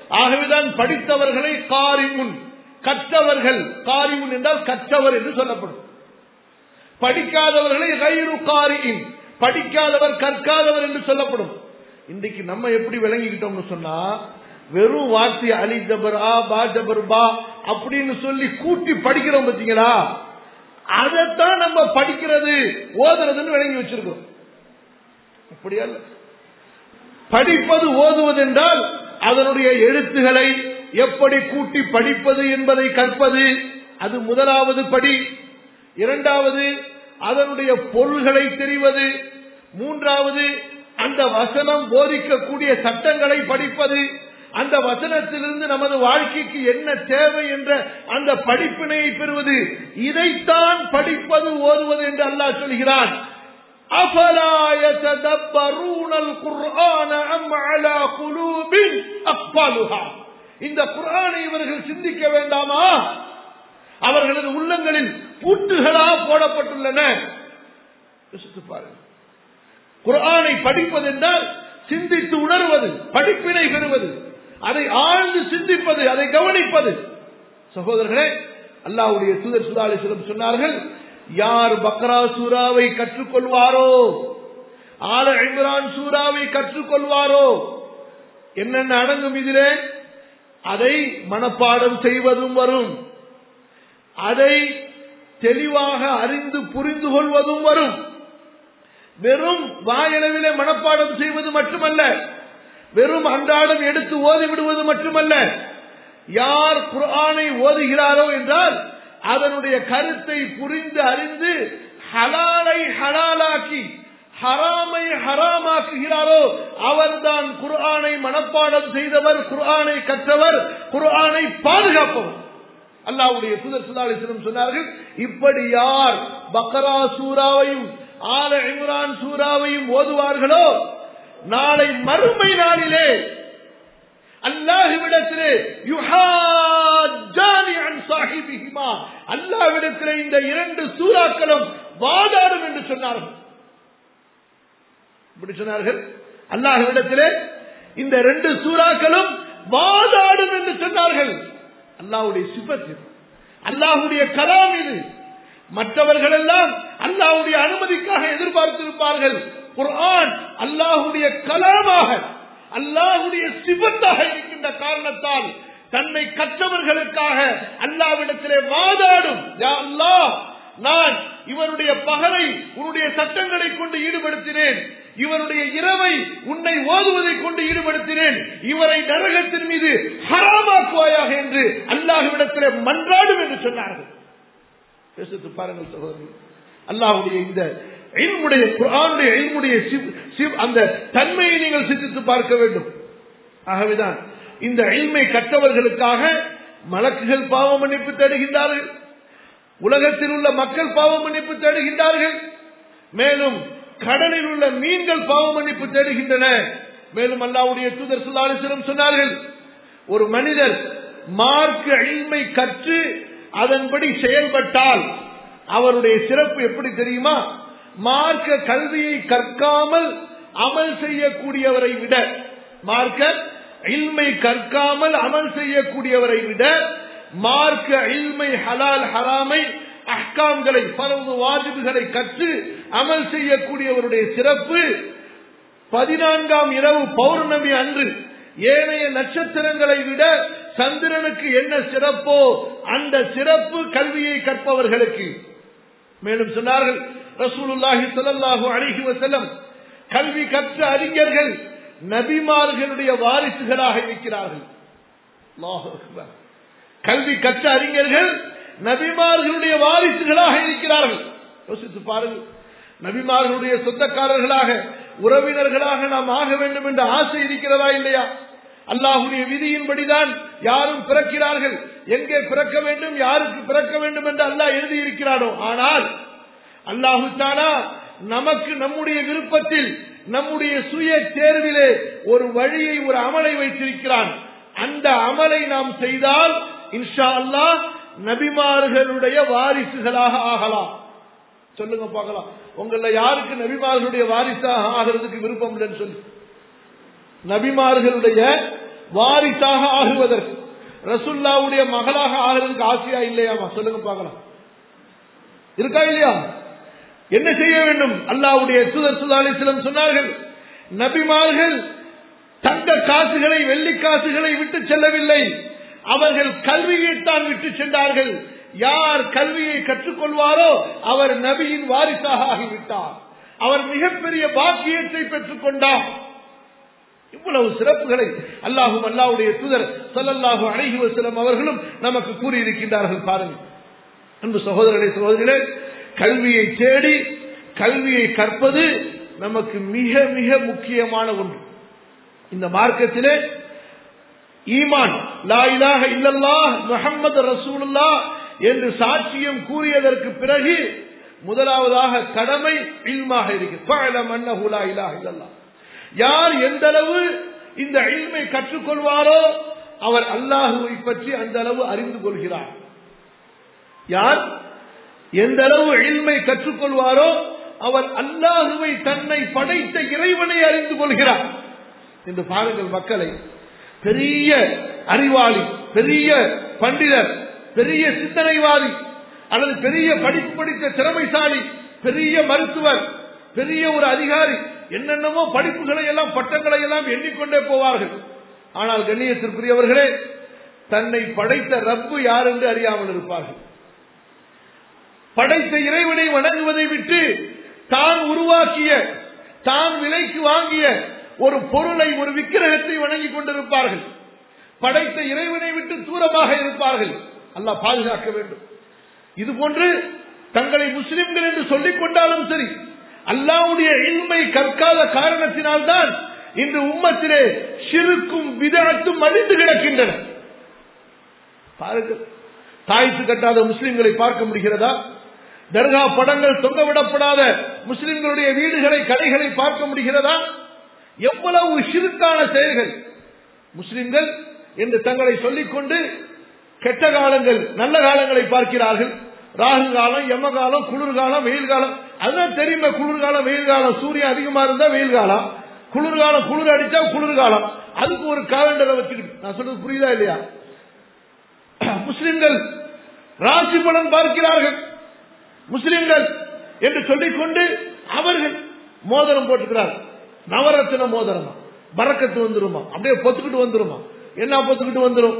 ஆகவேதான் படித்தவர்களை காரிமுன் கற்றவர்கள் காரிமுன் என்றால் கற்றவர் என்று சொல்லப்படும் படிக்காதவர்களை கைரு காரியின் படிக்காதவர் கற்காதவர் என்று சொல்லப்படும் இன்றைக்கு நம்ம எப்படி விளங்கிக்கிட்டோம்னு சொன்னா வெறும் வார்த்தை அலி ஜபர் ஆ பா ஜபர் பா அப்படின்னு சொல்லி கூட்டி படிக்கிறோம் பார்த்தீங்களா அதைத்தான் நம்ம படிக்கிறது ஓதுறதுன்னு விளங்கி வச்சிருக்கோம் அப்படியா இல்ல படிப்பது ஓதுவது என்றால் அதனுடைய எழுத்துகளை எப்படி கூட்டி படிப்பது என்பதை கற்பது அது முதலாவது படி இரண்டாவது அதனுடைய பொருள்களை தெரிவது மூன்றாவது அந்த வசனம் போதிக்கக்கூடிய சட்டங்களை படிப்பது அந்த வசனத்திலிருந்து நமது வாழ்க்கைக்கு என்ன தேவை என்ற அந்த படிப்பினையை பெறுவது இதைத்தான் படிப்பது ஓதுவது என்று அல்லாஹ் சொல்கிறான் أفلا يتدبرون القرآن أم على قلوب أقفالها இந்த குர்ஆனை இவர்கள் சிந்திக்க வேண்டாமா அவர்களது உள்ளங்களில் பூட்டுகளா போடப்பட்டுள்ளன யோசித்து பாருங்கள் குர்ஆனை படிப்பது என்றால் சிந்தித்து உணர்வது படிப்பினை பெறுவது அதை ஆழ்ந்து சிந்திப்பது அதை கவனிப்பது சகோதரர்களே அல்லாவுடைய தூதர் சுதாலிசிடம் சொன்னார்கள் யார் பக்ரா சூறாவை கற்றுக்கொள்வாரோ ஆல இம்ரான் சூறாவை கற்றுக்கொள்வாரோ என்னென்ன அடங்கும் இதிலே அதை மனப்பாடம் செய்வதும் வரும் அதை தெளிவாக அறிந்து புரிந்து கொள்வதும் வரும் வெறும் வாயளவிலே மனப்பாடம் செய்வது மட்டுமல்ல வெறும் அன்றாடம் எடுத்து ஓதி விடுவது மட்டுமல்ல யார் குர்ஆனை ஓதுகிறாரோ என்றால் அதனுடைய கருத்தை புரிந்து அறிந்து ஹலாலை ஹலாலாக்கி ஹராமை ஹராமாக்குகிறாரோ அவர்தான் குர்ஆனை மனப்பாடம் செய்தவர் குர்ஆனை கற்றவர் குர்ஆனை பாதுகாப்பவர் அல்லாவுடைய சுதர் சுதாலிசனம் சொன்னார்கள் இப்படி யார் பக்கரா சூறாவையும் ஆல இம்ரான் சூறாவையும் ஓதுவார்களோ நாளை மறுமை நாளிலே அல்லாஹுவிடத்திலே யுஹாஜானி அன் சாஹிபிஹிமா அல்லாஹ்விடத்திலே இந்த இரண்டு சூறாக்களும் வாதாடும் என்று சொன்னார்கள் இப்படி சொன்னார்கள் அல்லாஹ்விடத்திலே இந்த ரெண்டு சூறாக்களும் வாதாடும் என்று சொன்னார்கள் அல்லாஹ்வுடைய சிபத்து அல்லாஹ்வுடைய கலாம் இது மற்றவர்கள் எல்லாம் அல்லாஹ்வுடைய அனுமதிக்காக எதிர்பார்த்திருப்பார்கள் குர்ஆன் அல்லாஹ்வுடைய கலாமாக அல்லாஹுடைய சிபத்தாக இருக்கின்ற காரணத்தால் தன்னை கற்றவர்களுக்காக அல்லாவிடத்திலே வாதாடும் யா அல்லாஹ் நான் இவருடைய பகலை உன்னுடைய சட்டங்களை கொண்டு ஈடுபடுத்தினேன் இவருடைய இரவை உன்னை ஓதுவதை கொண்டு ஈடுபடுத்தினேன் இவரை நரகத்தின் மீது ஹராமாக்குவாயாக என்று அல்லாஹுவிடத்திலே மன்றாடும் என்று சொன்னார்கள் யோசித்து பாருங்கள் சகோதரர்கள் அல்லாஹுடைய இந்த இல்முடைய குரானுடைய இல்முடைய அந்த தன்மையை நீங்கள் சிந்தித்து பார்க்க வேண்டும் ஆகவேதான் இந்த இல்மை கற்றவர்களுக்காக மலக்குகள் பாவ மன்னிப்பு தேடுகின்றார்கள் உலகத்தில் உள்ள மக்கள் பாவ மன்னிப்பு தேடுகின்றார்கள் மேலும் கடலில் உள்ள மீன்கள் பாவ மன்னிப்பு தேடுகின்றன மேலும் அல்லாவுடைய தூதர் சுல்லாலிசிடம் சொன்னார்கள் ஒரு மனிதர் மார்க்க இல்மை கற்று அதன்படி செயல்பட்டால் அவருடைய சிறப்பு எப்படி தெரியுமா மார்க்க கல்வியை கற்காமல் அமல் செய்யக்கூடியவரை விட மார்க்க இல்மை கற்காமல் அமல் செய்யக்கூடியவரை விட மார்க்க இல்மை ஹலால் ஹராமை அஹ்காம்களை பரவு வாஜிபுகளை கற்று அமல் செய்யக்கூடியவருடைய சிறப்பு பதினான்காம் இரவு பௌர்ணமி அன்று ஏனைய நட்சத்திரங்களை விட சந்திரனுக்கு என்ன சிறப்போ அந்த சிறப்பு கல்வியை கற்பவர்களுக்கு மேலும் சொன்னார்கள் ரசூலுல்லாஹி ஸல்லல்லாஹு அலைஹி வஸல்லம் கல்வி கற்ற அறிஞர்கள் நபிமார்களுடைய வாரிசுகளாக இருக்கிறார்கள் அல்லாஹு அக்பர் கல்வி கற்ற அறிஞர்கள் நபிமார்களுடைய வாரிசுகளாக இருக்கிறார்கள் யோசித்து பாருங்கள் நபிமார்களுடைய சொந்தக்காரர்களாக உறவினர்களாக நாம் ஆக வேண்டும் என்ற ஆசை இருக்கிறதா இல்லையா அல்லாஹுடைய விதியின்படிதான் யாரும் பிறக்கிறார்கள் எங்கே பிறக்க வேண்டும் யாருக்கு பிறக்க வேண்டும் என்று அல்லாஹ் எழுதியிருக்கிறானோ ஆனால் அல்லாஹு தானா நமக்கு நம்முடைய விருப்பத்தில் நம்முடைய சுய தேர்விலே ஒரு வழியை ஒரு அமலை வைத்திருக்கிறான் அந்த அமலை நாம் செய்தால் இன்ஷா அல்லாஹ் நபிமார்களுடைய வாரிசுகளாக ஆகலாம் சொல்லுங்க பார்க்கலாம் உங்கள யாருக்கு நபிமார்களுடைய வாரிசாக ஆகிறதுக்கு விருப்பம் இல்லைன்னு சொல்லி நபிமார்களுடைய வாரிசாக ஆகுவதற்கு ரசுல்லாவுடைய மகளாக ஆகிறதுக்கு ஆசையா இல்லையாமா சொல்லுங்க பார்க்கலாம் இருக்கா இல்லையா என்ன செய்ய வேண்டும் அல்லாவுடைய தூதர் சுதாலிசிலம் சொன்னார்கள் நபிமார்கள் தங்க காசுகளை வெள்ளி காசுகளை விட்டு செல்லவில்லை அவர்கள் கல்வியைத்தான் விட்டு சென்றார்கள் யார் கல்வியை கற்றுக்கொள்வாரோ அவர் நபியின் வாரிசாக ஆகிவிட்டார் அவர் மிகப்பெரிய பாக்கியத்தை பெற்றுக் கொண்டார் இவ்வளவு சிறப்புகளை அல்லாஹும் அல்லாவுடைய தூதர் சல்லல்லாஹு அழகி வசலம் அவர்களும் நமக்கு கூறியிருக்கின்றார்கள் பாருங்கள் அன்பு சகோதரர்களே சகோதரிகளே கல்வியை தேடி கல்வியை கற்பது நமக்கு மிக மிக முக்கியமான ஒன்று இந்த மார்க்கத்திலே ஈமான் லா இலாஹ இல்லல்லாஹ் முஹம்மது ரசூலுல்லா என்று சாட்சியம் கூறியதற்கு பிறகு முதலாவதாக கடமை இல்மாக இருக்கிறது யார் எந்த அளவு இந்த இல்மை கற்றுக்கொள்வாரோ அவர் அல்லாஹுவை பற்றி அந்த அளவு அறிந்து கொள்கிறார் யார் எந்த அளவு இல்மை கற்றுக்கொள்வாரோ அவர் அல்லாஹுவை தன்னை படைத்த இறைவனை அறிந்து கொள்கிறார் என்று பாருங்கள் மக்களை பெரிய அறிவாளி பெரிய பண்டிதர் பெரிய சிந்தனைவாதி அல்லது பெரிய படிப்பு படித்த திறமைசாலி பெரிய மருத்துவர் பெரிய ஒரு அதிகாரி என்னென்னமோ படிப்புகளை எல்லாம் பட்டங்களை எல்லாம் எண்ணிக்கொண்டே போவார்கள் ஆனால் கண்ணியத்திற்குரியவர்களே தன்னை படைத்த ரப்பு யார் என்று அறியாமல் இருப்பார்கள் படைத்த இறைவனை வணங்குவதை விட்டு தான் உருவாக்கிய தான் விலைக்கு வாங்கிய ஒரு பொருளை ஒரு விக்கிரகத்தை வணங்கிக் கொண்டிருப்பார்கள் படைத்த இறைவனை விட்டு தூரமாக இருப்பார்கள் அல்லாஹ் பாதுகாக்க வேண்டும் இது போன்று தங்களை முஸ்லிம்கள் என்று சொல்லிக் கொண்டாலும் சரி அல்லாவுடைய இன்மை கற்காத காரணத்தினால்தான் இன்று உம்மத்திலே சிறுக்கும் விதத்தும் மடிந்து கிடக்கின்றன பாருங்கள் தாய்த்து கட்டாத முஸ்லிம்களை பார்க்க முடிகிறதா தர்கா படங்கள் தொங்கவிடப்படாத முஸ்லிம்களுடைய வீடுகளை கடைகளை பார்க்க முடிகிறதா எவ்வளவு சிறுக்கான செயல்கள் முஸ்லிம்கள் என்று தங்களை சொல்லிக்கொண்டு கெட்ட காலங்கள் நல்ல காலங்களை பார்க்கிறார்கள் ராகு காலம் யம காலம் குளிர்காலம் வெயில் காலம் அதுதான் தெரியுமே குளிர்காலம் வெயில் காலம் சூரியன் அதிகமா இருந்தா வெயில் காலம் குளிர்காலம் குளிர் அடிச்சா குளிர்காலம் அதுக்கு ஒரு காலண்டரை வச்சுக்கிட்டு நான் சொல்றது புரியுதா இல்லையா முஸ்லிம்கள் ராசி பலன் பார்க்கிறார்கள் முஸ்லிம்கள் என்று சொல்லிக்கொண்டு அவர்கள் மோதிரம் போட்டுக்கிறார் நவரத்தின மோதிரமா பறக்கத்து வந்துருமா அப்படியே பொத்துக்கிட்டு வந்துருமா என்ன பொத்துக்கிட்டு வந்துரும்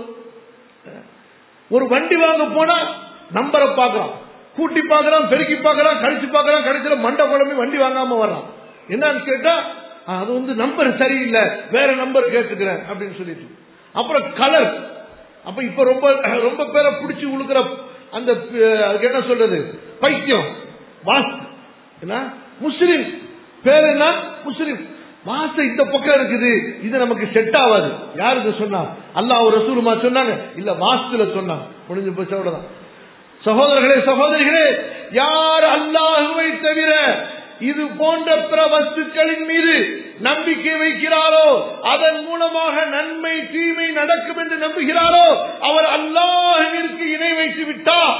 ஒரு வண்டி வாங்க போனா நம்பரை பாக்குறான் கூட்டி பாக்குறான் பெருக்கி பாக்குறான் கழிச்சு பாக்குறான் கடைசியில மண்டை குழம்பு வண்டி வாங்காம வர்றான் என்னன்னு கேட்டா அது வந்து நம்பர் சரியில்லை வேற நம்பர் கேட்டுக்கிறேன் அப்படின்னு சொல்லிட்டு அப்புறம் கலர் அப்ப இப்ப ரொம்ப ரொம்ப பேரை பிடிச்சி உழுக்கிற அந்த அதுக்கு என்ன சொல்றது பைத்தியம் வாஸ்து என்ன முஸ்லிம் பேர் என்ன முஸ்லிம் வாசம் இந்த பக்கம் இருக்குது இது நமக்கு செட் ஆகாது யாருக்கு சொன்னா அல்லாஹ் ஒரு ரசூலுமா சொன்னாங்க இல்ல வாஸ்துல சொன்னாங்க முடிஞ்சு போச்சு அவ்வளவுதான் சகோதரர்களே சகோதரிகளே யார் அல்லாஹுவை தவிர இது போன்ற பிற வஸ்துக்களின் மீது நம்பிக்கை வைக்கிறாரோ அதன் மூலமாக நன்மை தீமை நடக்கும் என்று நம்புகிறாரோ அவர் அல்லாஹிற்கு இணை வைத்து விட்டார்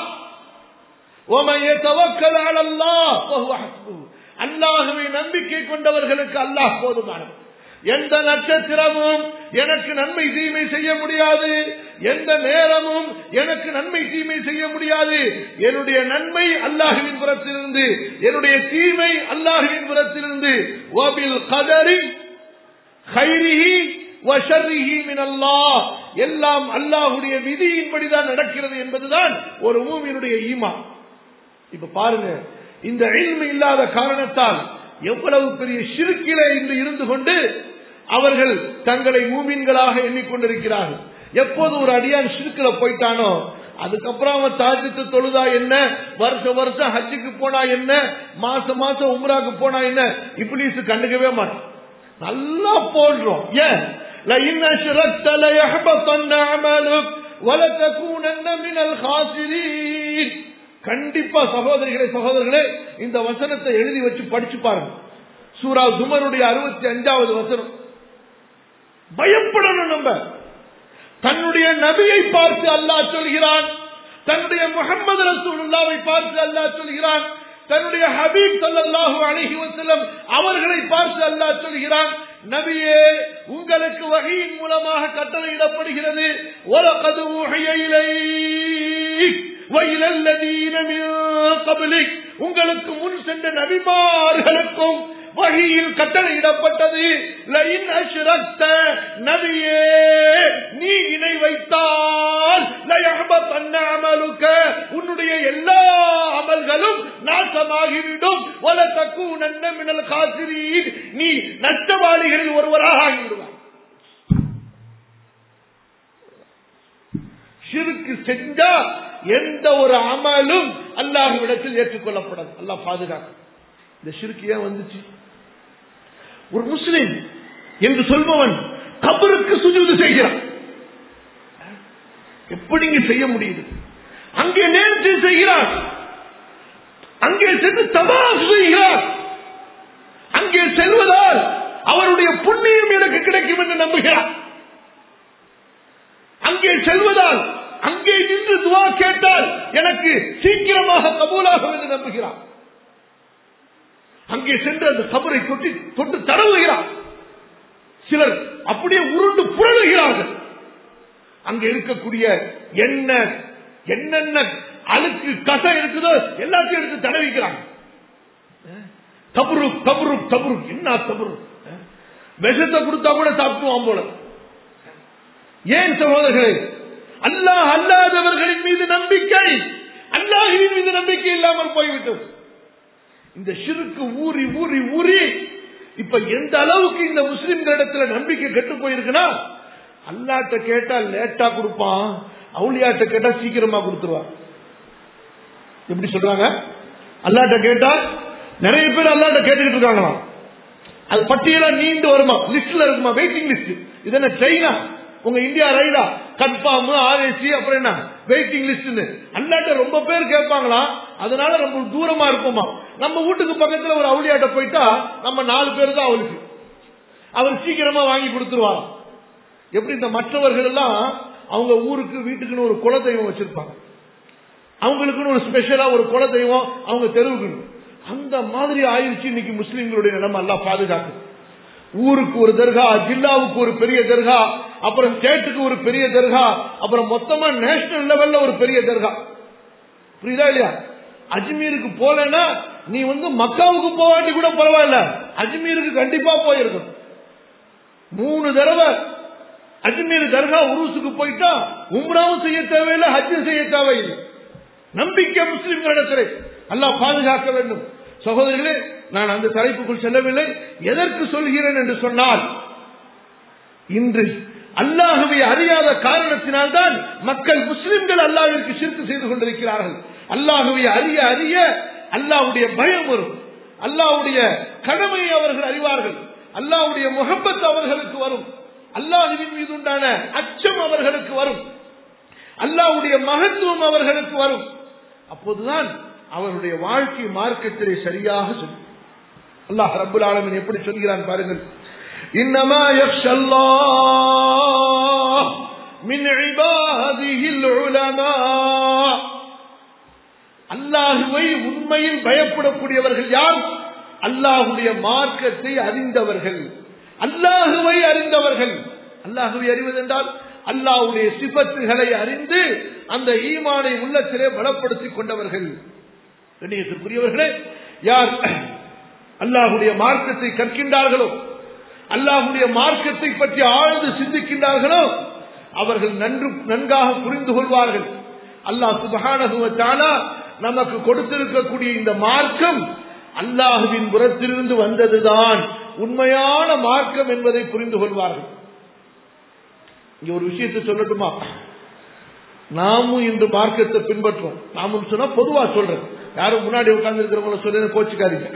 அல்லாஹுவை நம்பிக்கை கொண்டவர்களுக்கு அல்லாஹ் போதுமானது எந்த நட்சத்திரமும் எனக்கு நன்மை தீமை செய்ய முடியாது எந்த நேரமும் எனக்கு நன்மை தீமை செய்ய முடியாது என்னுடைய நன்மை அல்லாஹுவின் புறத்திலிருந்து என்னுடைய தீமை அல்லாஹுவின் புறத்திலிருந்து ஓபில் கதரி ஹைரிஹி வஷர்ரிஹி மின் அல்லாஹ் எல்லாம் அல்லாஹுடைய விதியின்படிதான் நடக்கிறது என்பதுதான் ஒரு மூவியினுடைய ஈமா இப்ப பாருங்க இந்த இல்மு இல்லாத காரணத்தால் எவ்வளவு பெரிய சிறுக்கிலே இன்று இருந்து கொண்டு அவர்கள் தங்களை மூமின்களாக எண்ணிக்கொண்டிருக்கிறார்கள் எப்போது ஒரு அடியான் சிறுக்கில போயிட்டானோ அதுக்கப்புறம் அவன் தாஜத்து தொழுதா என்ன வருஷம் வருஷம் ஹஜ்ஜுக்கு போனா என்ன மாசம் மாசம் உம்ராக்கு போனா என்ன இப்ளீஸ் கண்டுக்கவே மாட்டான் நல்லா போடுறோம் ஏன் لئن أشركت ليحبطن عملك ولتكونن من الخاسرين கண்டிப்பா சகோதரிகளே சகோதரர்களே இந்த வசனத்தை எழுதி வச்சு படிச்சு பாருங்க சூரா துமருடைய அறுபத்தி அஞ்சாவது வசனம் பயப்படணும் நம்ம தன்னுடைய நபியை பார்த்து அல்லாஹ் சொல்கிறான் தன்னுடைய முகமது ரசூலுல்லாவை பார்த்து அல்லாஹ் சொல்கிறான் தன்னுடைய ஹபீப் சல்லாஹு அழகி வசலம் அவர்களை பார்த்து அல்லாஹ் சொல்கிறான் நபியே உங்களுக்கு வகையின் மூலமாக கட்டளையிடப்படுகிறது ஒலகது ஊகையிலை உங்களுக்கு முன் சென்ற நபிமார்களுக்கும் வழியில் கட்டளையிடப்பட்டது லயின் அஷ்ரக்த நபியே நீ இணை வைத்தால் லயஹபத் அமலுக்க உன்னுடைய எல்லா அமல்களும் நாசமாகிவிடும் வல தக்கூனன்ன மினல் காசிரீன் நீ நஷ்டவாளிகளில் ஒருவராக ஆகிவிடுவார் ஷிருக்கு செஞ்சா எந்த ஒரு அமலும் அல்லாஹ்விடத்தில் ஏற்றுக்கொள்ளப்படாது அல்லாஹ் பாதுகாக்கும் இந்த ஷிருக்கு ஏன் வந்துச்சு ஒரு முஸ்லிம் என்று சொல்பவன் கபருக்கு சுஜூது செய்கிறான் எப்படிங்க செய்ய முடியுது அங்கே நேர்ச்சி செய்கிறார் அங்கே சென்று தபாசு செய்கிறார் அங்கே செல்வதால் அவருடைய புண்ணியம் எனக்கு கிடைக்கும் என்று நம்புகிறார் அங்கே செல்வதால் அங்கே நின்று துவா கேட்டால் எனக்கு சீக்கிரமாக கபூலாகும் என்று நம்புகிறார் அங்கே சென்று அந்த கபரை தொட்டி தொட்டு தடவுகிறார் சிலர் அப்படியே உருண்டு புரளுகிறார்கள் அங்க இருக்கக்கூடிய என்ன என்னென்ன அழுக்கு கசை இருக்குதோ எல்லாத்தையும் எடுத்து தடவிக்கிறாங்க தபுரு தபுரு தபுரு என்ன தபுரு விஷத்தை கொடுத்தா கூட சாப்பிடுவான் போல ஏன் சகோதரர்களே அல்லாஹ் அல்லாதவர்களின் மீது நம்பிக்கை அல்லாஹின் மீது நம்பிக்கை இல்லாமல் போய்விட்டது இந்த ஷிருக்கு ஊறி ஊறி ஊறி இப்ப எந்த அளவுக்கு இந்த முஸ்லிம்களிடத்துல நம்பிக்கை கெட்டு போயிருக்குன்னா அல்லாட்ட கேட்டா லேட்டா கொடுப்பான் அவுளியாட்ட கேட்டா சீக்கிரமா கொடுத்துருவான் எப்படி சொல்றாங்க அல்லாட்ட கேட்டா நிறைய பேர் அல்லாட்ட கேட்டுக்கிட்டு இருக்காங்களாம் அது பட்டியலா நீண்டு வருமா லிஸ்ட்ல இருக்குமா வெயிட்டிங் லிஸ்ட் இது என்ன சைனா உங்க இந்தியா ரைடா கன்ஃபார்ம் ஆர்ஏசி அப்புறம் என்ன வெயிட்டிங் லிஸ்ட் அல்லாட்ட ரொம்ப பேர் கேட்பாங்களா அதனால ரொம்ப தூரமா இருப்போமா நம்ம வீட்டுக்கு பக்கத்துல ஒரு அவுளியாட்ட போயிட்டா நம்ம நாலு பேர் தான் அவளுக்கு அவர் சீக்கிரமா வாங்கி கொடுத்துருவாராம் எப்படி இந்த மற்றவர்கள் எல்லாம் அவங்க ஊருக்கு வீட்டுக்குன்னு ஒரு குலதெய்வம் வச்சிருப்பாங்க அவங்களுக்குன்னு ஒரு ஸ்பெஷலா ஒரு குலதெய்வம் அவங்க தெருவுக்குன்னு அந்த மாதிரி ஆயிடுச்சு இன்னைக்கு முஸ்லிம்களுடைய நிலைமை எல்லாம் பாதுகாக்கு ஊருக்கு ஒரு தர்கா ஜில்லாவுக்கு ஒரு பெரிய தர்கா அப்புறம் ஸ்டேட்டுக்கு ஒரு பெரிய தர்கா அப்புறம் மொத்தமா நேஷனல் லெவல்ல ஒரு பெரிய தர்கா புரியுதா இல்லையா அஜ்மீருக்கு போலன்னா நீ வந்து மக்காவுக்கு போவாட்டி கூட பரவாயில்ல அஜ்மீருக்கு கண்டிப்பா போயிருக்கணும் மூணு தடவை அஜ்மீர் தர்கா உருசுக்கு போயிட்டா உம்ராவும் செய்ய தேவையில்லை ஹஜ்ஜும் செய்ய தேவையில்லை நம்பிக்கை முஸ்லிம்களிடத்திலே அல்லாஹ் பாதுகாக்க வேண்டும் சகோதரிகளே நான் அந்த தலைப்புக்குள் செல்லவில்லை எதற்கு சொல்கிறேன் என்று சொன்னால் இன்று அல்லாஹுவை அறியாத காரணத்தினால்தான் மக்கள் முஸ்லிம்கள் அல்லாவிற்கு சிறுத்து செய்து கொண்டிருக்கிறார்கள் அல்லாஹுவை அறிய அறிய அல்லாவுடைய பயம் வரும் அல்லாவுடைய கடமையை அவர்கள் அறிவார்கள் அல்லாவுடைய முகப்பத் அவர்களுக்கு வரும் அல்லாஹுவின் மீது உண்டான அச்சம் அவர்களுக்கு வரும் அல்லாவுடைய மகத்துவம் அவர்களுக்கு வரும் அப்போதுதான் அவருடைய வாழ்க்கை மார்க்கத்திலே சரியாக சொல்லும் அல்லாஹ் ரபுல் ஆலமின் எப்படி சொல்கிறான் பாருங்கள் இன்னமா மின் இபாதிஹில் உலமா அல்லாஹுவை உண்மையில் பயப்படக்கூடியவர்கள் யார் அல்லாஹுடைய மார்க்கத்தை அறிந்தவர்கள் அல்லாஹுவை அறிந்தவர்கள் அல்லாஹுவை அறிவதென்றால் அல்லாஹுடைய சிபத்துகளை அறிந்து அந்த ஈமானை உள்ளத்திலே பலப்படுத்திக் கொண்டவர்கள் கண்ணியத்திற்குரியவர்களே யார் அல்லாஹுடைய மார்க்கத்தை கற்கின்றார்களோ அல்லாஹுடைய மார்க்கத்தை பற்றி ஆழ்ந்து சிந்திக்கின்றார்களோ அவர்கள் நன்று நன்காக புரிந்து கொள்வார்கள் அல்லாஹ் சுபகானகுவத்தானா நமக்கு கொடுத்திருக்கக்கூடிய இந்த மார்க்கம் அல்லாஹுவின் புறத்திலிருந்து வந்ததுதான் உண்மையான மார்க்கம் என்பதை புரிந்து கொள்வார்கள் இங்க ஒரு விஷயத்தை சொல்லட்டுமா நாமும் இன்று மார்க்கத்தை பின்பற்றோம் நாமும் சொன்னா பொதுவா சொல்றேன் யாரும் முன்னாடி உட்கார்ந்து இருக்கிறவங்கள சொல்லி கோச்சிக்காதீங்க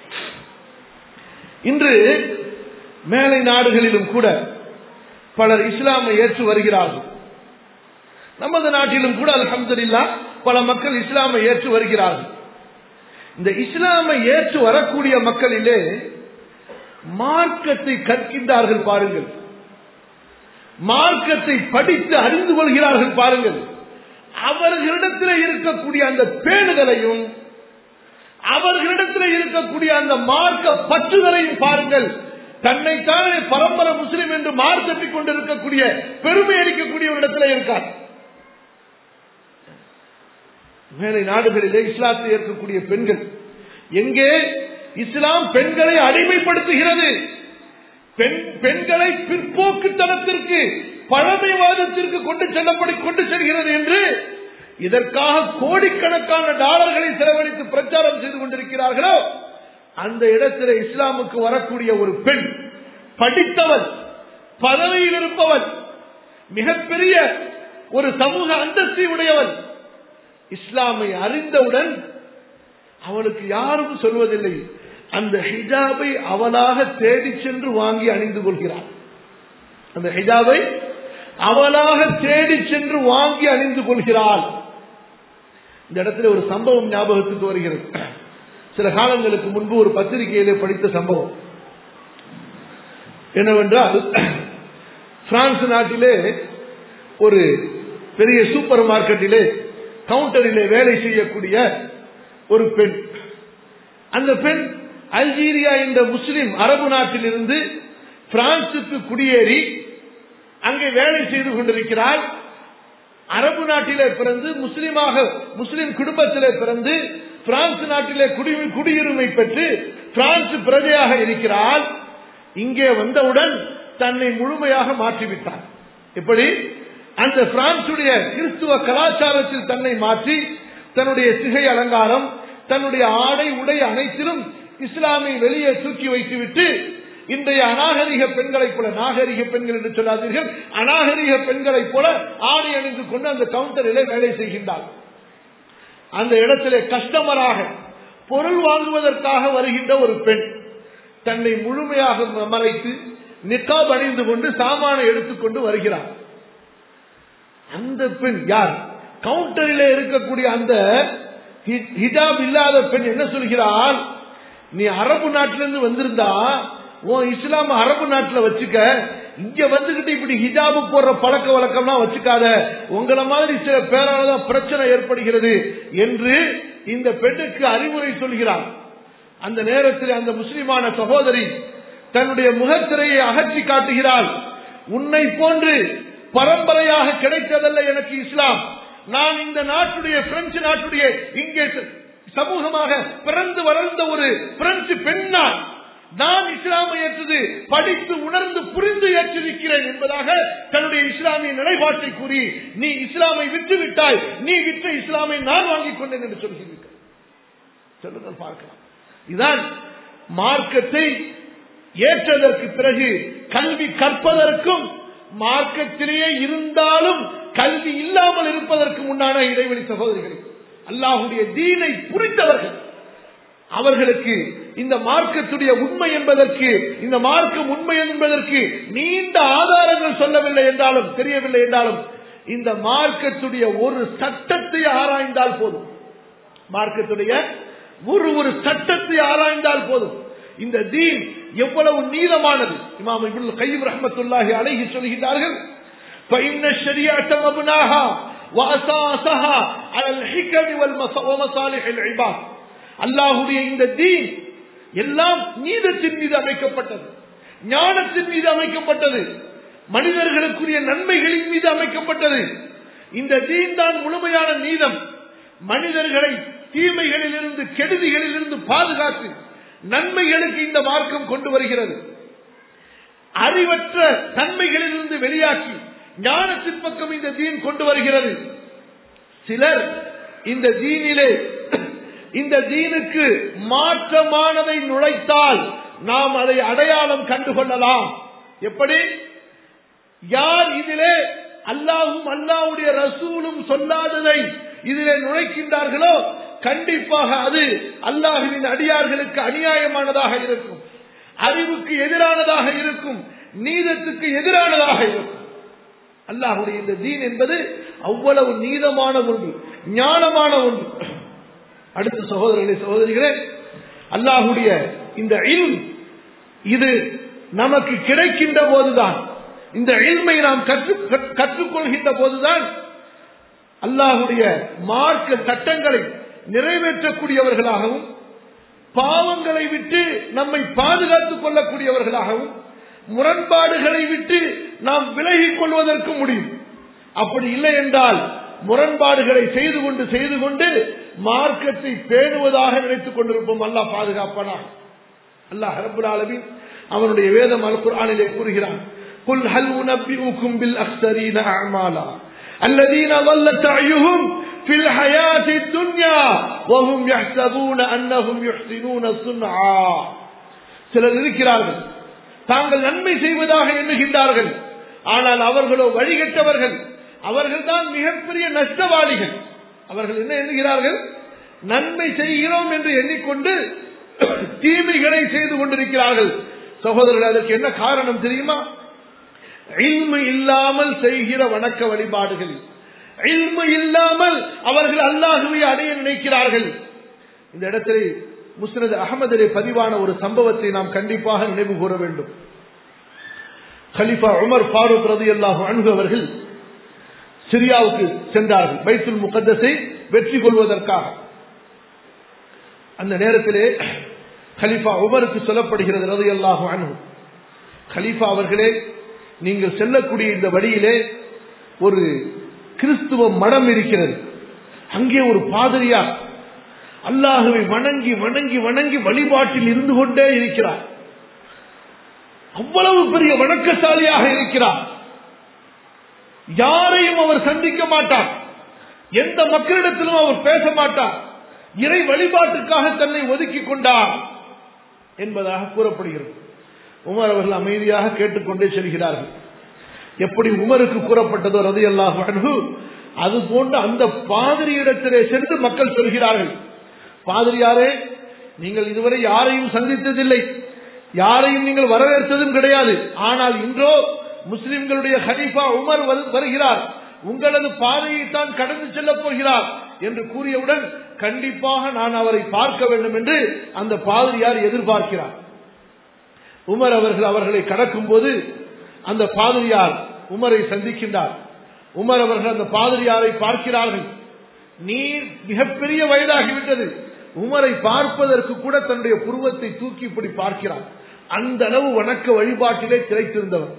இன்று மேலை நாடுகளிலும் கூட பலர் இஸ்லாமை ஏற்று வருகிறார்கள் நமது நாட்டிலும் கூட அலமதுல்லா பல மக்கள் இஸ்லாமை ஏற்று வருகிறார்கள் இந்த இஸ்லாமை ஏற்று வரக்கூடிய மக்களிலே மார்க்கத்தை கற்கின்றார்கள் பாருங்கள் மார்க்கத்தை படித்து அறிந்து கொள்கிறார்கள் பாருங்கள் அவர்களிடத்தில் இருக்கக்கூடிய அந்த பேணுதலையும் அவர்களிடத்தில் இருக்கக்கூடிய அந்த மார்க்க பற்றுதலையும் பாருங்கள் தன்னைத்தானே பரம்பரை முஸ்லிம் என்று மார்த்தட்டிக் கொண்டிருக்கக்கூடிய பெருமை அளிக்கக்கூடிய ஒரு இடத்துல இருக்கார் மேலை நாடுகளிலே இஸ்லாத்தை ஏற்கக்கூடிய பெண்கள் எங்கே இஸ்லாம் பெண்களை அடிமைப்படுத்துகிறது பெண் பெண்களை பிற்போக்குத்தனத்திற்கு பழமைவாதத்திற்கு கொண்டு செல்லப்படி கொண்டு செல்கிறது என்று இதற்காக கோடிக்கணக்கான டாலர்களை செலவழித்து பிரச்சாரம் செய்து கொண்டிருக்கிறார்களோ அந்த இடத்துல இஸ்லாமுக்கு வரக்கூடிய ஒரு பெண் படித்தவள் பதவியில் இருப்பவள் மிகப்பெரிய ஒரு சமூக அந்தஸ்தை உடையவள் இஸ்லாமை அறிந்தவுடன் அவளுக்கு யாரும் சொல்வதில்லை அந்த ஹிஜாபை அவளாக தேடி சென்று வாங்கி அணிந்து கொள்கிறாள் அந்த ஹிஜாபை அவளாக தேடி சென்று வாங்கி அணிந்து கொள்கிறாள் இந்த இடத்துல ஒரு சம்பவம் ஞாபகத்துக்கு வருகிறது சில காலங்களுக்கு முன்பு ஒரு பத்திரிகையிலே படித்த சம்பவம் என்னவென்றால் பிரான்ஸ் நாட்டிலே ஒரு பெரிய சூப்பர் மார்க்கெட்டிலே கவுண்டரிலே வேலை செய்யக்கூடிய ஒரு பெண் அந்த பெண் அல்ஜீரியா என்ற முஸ்லிம் அரபு நாட்டில் இருந்து பிரான்சுக்கு குடியேறி அங்கே வேலை செய்து கொண்டிருக்கிறாள் அரபு நாட்டிலே பிறந்து முஸ்லிமாக முஸ்லிம் குடும்பத்திலே பிறந்து பிரான்ஸ் நாட்டிலே குடி குடியுரிமை பெற்று பிரான்ஸ் பிரஜையாக இருக்கிறாள் இங்கே வந்தவுடன் தன்னை முழுமையாக மாற்றிவிட்டார் எப்படி அந்த பிரான்சுடைய கிறிஸ்துவ கலாச்சாரத்தில் தன்னை மாற்றி தன்னுடைய சிகை அலங்காரம் தன்னுடைய ஆடை உடை அனைத்திலும் இஸ்லாமை வெளியே தூக்கி வைத்துவிட்டு இன்றைய அநாகரிக பெண்களைப் போல நாகரிக பெண்கள் என்று சொல்லாதீர்கள் அநாகரிக பெண்களைப் போல ஆடை அணிந்து கொண்டு அந்த கவுண்டரிலே வேலை செய்கின்றார் அந்த இடத்திலே கஸ்டமராக பொருள் வாங்குவதற்காக வருகின்ற ஒரு பெண் தன்னை முழுமையாக மறைத்து நிக்காப் அணிந்து கொண்டு சாமானை எடுத்துக்கொண்டு வருகிறார் அந்த பெண் யார் கவுண்டரிலே இருக்கக்கூடிய அந்த ஹிஜாப் இல்லாத பெண் என்ன சொல்கிறாள் நீ அரபு நாட்டிலிருந்து வந்திருந்தா உன் இஸ்லாம் அரபு நாட்டில் வச்சுக்க இங்க வந்துகிட்டு இப்படி ஹிஜாபு போடுற பழக்க வழக்கம்லாம் வச்சுக்காத உங்களை மாதிரி சில பேராலதான் பிரச்சனை ஏற்படுகிறது என்று இந்த பெண்ணுக்கு அறிவுரை சொல்கிறார் அந்த நேரத்தில் அந்த முஸ்லிமான சகோதரி தன்னுடைய முகத்திரையை அகற்றி காட்டுகிறாள் உன்னை போன்று பரம்பரையாக கிடைத்ததல்ல எனக்கு இஸ்லாம் நான் இந்த நாட்டுடைய பிரெஞ்சு நாட்டுடைய இங்கே சமூகமாக பிறந்து வளர்ந்த ஒரு பிரெஞ்சு பெண்ணான் நான் இஸ்லாமை ஏற்றது படித்து உணர்ந்து புரிந்து ஏற்றிருக்கிறேன் என்பதாக தன்னுடைய இஸ்லாமிய நிலைப்பாட்டை கூறி நீ இஸ்லாமை விட்டு விட்டாய் நீ விற்ற இஸ்லாமை நான் வாங்கிக் கொண்டேன் என்று சொல்கிறீர்கள் சொல்லுங்கள் பார்க்கலாம் இதான் மார்க்கத்தை ஏற்றதற்கு பிறகு கல்வி கற்பதற்கும் மார்க்கத்திலேயே இருந்தாலும் கல்வி இல்லாமல் இருப்பதற்கு முன்னான இடைவெளி சகோதரிகள் அல்லாஹுடைய தீனை புரிந்தவர்கள் அவர்களுக்கு இந்த மார்க்கத்துடைய உண்மை என்பதற்கு இந்த மார்க்கம் உண்மை என்பதற்கு நீண்ட ஆதாரங்கள் சொல்லவில்லை என்றாலும் தெரியவில்லை என்றாலும் இந்த மார்க்கத்துடைய ஒரு சட்டத்தை ஆராய்ந்தால் போதும் மார்க்கத்துடைய ஒரு ஒரு சட்டத்தை ஆராய்ந்தால் போதும் இந்த தீன் எவ்வளவு நீளமானது இமாம் இபுல் கையம் ரஹமத்துல்லாஹி அலைஹி சொல்கிறார்கள் فإن الشريعة مبناها وأساسها على الحكم ومصالح العباد அல்லாஹுடைய இந்த தீன் எல்லாம் நீதத்தின் மீது அமைக்கப்பட்டது ஞானத்தின் மீது அமைக்கப்பட்டது மனிதர்களுக்குரிய நன்மைகளின் மீது அமைக்கப்பட்டது இந்த தீன் தான் முழுமையான நீதம் மனிதர்களை தீமைகளில் இருந்து கெடுதிகளில் இருந்து பாதுகாத்து நன்மைகளுக்கு இந்த மார்க்கம் கொண்டு வருகிறது அறிவற்ற தன்மைகளில் இருந்து வெளியாக்கி ஞானத்தின் பக்கம் இந்த தீன் கொண்டு வருகிறது சிலர் இந்த தீனிலே இந்த தீனுக்கு மாற்றமானதை நுழைத்தால் நாம் அதை அடையாளம் கண்டுகொள்ளலாம் எப்படி யார் இதிலே அல்லாஹும் அல்லாவுடைய ரசூலும் சொல்லாததை இதிலே நுழைக்கின்றார்களோ கண்டிப்பாக அது அல்லாஹுவின் அடியார்களுக்கு அநியாயமானதாக இருக்கும் அறிவுக்கு எதிரானதாக இருக்கும் நீதத்துக்கு எதிரானதாக இருக்கும் அல்லாஹுடைய இந்த தீன் என்பது அவ்வளவு நீதமான ஒன்று ஞானமான ஒன்று அடுத்த சகோதரர்களே சகோதரிகளே அல்லாஹுடைய இந்த இல் இது நமக்கு கிடைக்கின்ற போதுதான் இந்த இல்மை நாம் கற்று கற்றுக்கொள்கின்ற போதுதான் அல்லாஹுடைய மார்க்க சட்டங்களை நிறைவேற்றக்கூடியவர்களாகவும் பாவங்களை விட்டு நம்மை பாதுகாத்துக் கொள்ளக்கூடியவர்களாகவும் முரண்பாடுகளை விட்டு நாம் விலகிக் கொள்வதற்கு முடியும் அப்படி இல்லை என்றால் முரண்பாடுகளை செய்து கொண்டு செய்து கொண்டு மார்க்கத்தை பேணுவதாக நினைத்துக் கொண்டிருப்போம் அல்லாஹ் பாதுகாப்பனாக அல்லாஹ் ரபுல் ஆலமீன் அவனுடைய வேதம் அல் குர்ஆனிலே கூறுகிறான் قل هل أنبئكم بالأخسرين أعمالا الذين ضل سعيهم في الحياة الدنيا وهم يحسبون أنهم يحسنون صنعا சிலர் இருக்கிறார்கள் தாங்கள் நன்மை செய்வதாக எண்ணுகின்றார்கள் ஆனால் அவர்களோ வழிகட்டவர்கள் அவர்கள் தான் மிகப்பெரிய நஷ்டவாளிகள் அவர்கள் என்ன எண்ணுகிறார்கள் நன்மை செய்கிறோம் என்று எண்ணிக்கொண்டு தீமைகளை செய்து கொண்டிருக்கிறார்கள் சகோதரர்கள் அதற்கு என்ன காரணம் தெரியுமா இல்மு இல்லாமல் செய்கிற வணக்க வழிபாடுகள் இல்மு இல்லாமல் அவர்கள் அல்லாஹுவை அடைய நினைக்கிறார்கள் இந்த இடத்திலே முஸ்னது அகமதிலே பதிவான ஒரு சம்பவத்தை நாம் கண்டிப்பாக நினைவு கூற வேண்டும் கலிஃபா உமர் ஃபாரூக் ரதி அல்லாஹு அணுகு அவர்கள் சிரியாவுக்கு சென்றார்கள் பைத்துல் முகத்தஸை வெற்றி கொள்வதற்காக அந்த நேரத்திலே கலிஃபா உமருக்கு சொல்லப்படுகிறது ரதி அல்லாஹு அணுகு கலீஃபா அவர்களே நீங்கள் செல்லக்கூடிய இந்த வழியிலே ஒரு கிறிஸ்துவ மடம் இருக்கிறது அங்கே ஒரு பாதிரியார் அல்லாஹுவை வணங்கி வணங்கி வணங்கி வழிபாட்டில் இருந்து கொண்டே இருக்கிறார் அவ்வளவு பெரிய வணக்கசாலியாக இருக்கிறார் யாரையும் அவர் சந்திக்க மாட்டார் எந்த மக்களிடத்திலும் அவர் பேச மாட்டார் இறை வழிபாட்டுக்காக தன்னை ஒதுக்கி கொண்டார் என்பதாக கூறப்படுகிறது உமர் அவர்கள் அமைதியாக கேட்டுக்கொண்டே செல்கிறார்கள் எப்படி உமருக்கு கூறப்பட்டதோ ரதி அல்லாஹ் அது போன்று அந்த பாதிரியிடத்திலே சென்று மக்கள் சொல்கிறார்கள் பாதிரியாரே நீங்கள் இதுவரை யாரையும் சந்தித்ததில்லை யாரையும் நீங்கள் வரவேற்றதும் கிடையாது ஆனால் இன்றோ முஸ்லிம்களுடைய ஹனீஃபா உமர் வருகிறார் உங்களது பாதையை தான் கடந்து செல்லப் போகிறார் என்று கூறியவுடன் கண்டிப்பாக நான் அவரை பார்க்க வேண்டும் என்று அந்த பாதிரியார் எதிர்பார்க்கிறார் உமர் அவர்கள் அவர்களை கடக்கும் போது அந்த பாதிரியார் உமரை சந்திக்கின்றார் உமர் அவர்கள் அந்த பாதிரியாரை பார்க்கிறார்கள் நீர் மிகப்பெரிய வயதாகிவிட்டது உமரை பார்ப்பதற்கு கூட தன்னுடைய புருவத்தை தூக்கி இப்படி பார்க்கிறார் அந்த அளவு வணக்க வழிபாட்டிலே திளைத்திருந்தவர்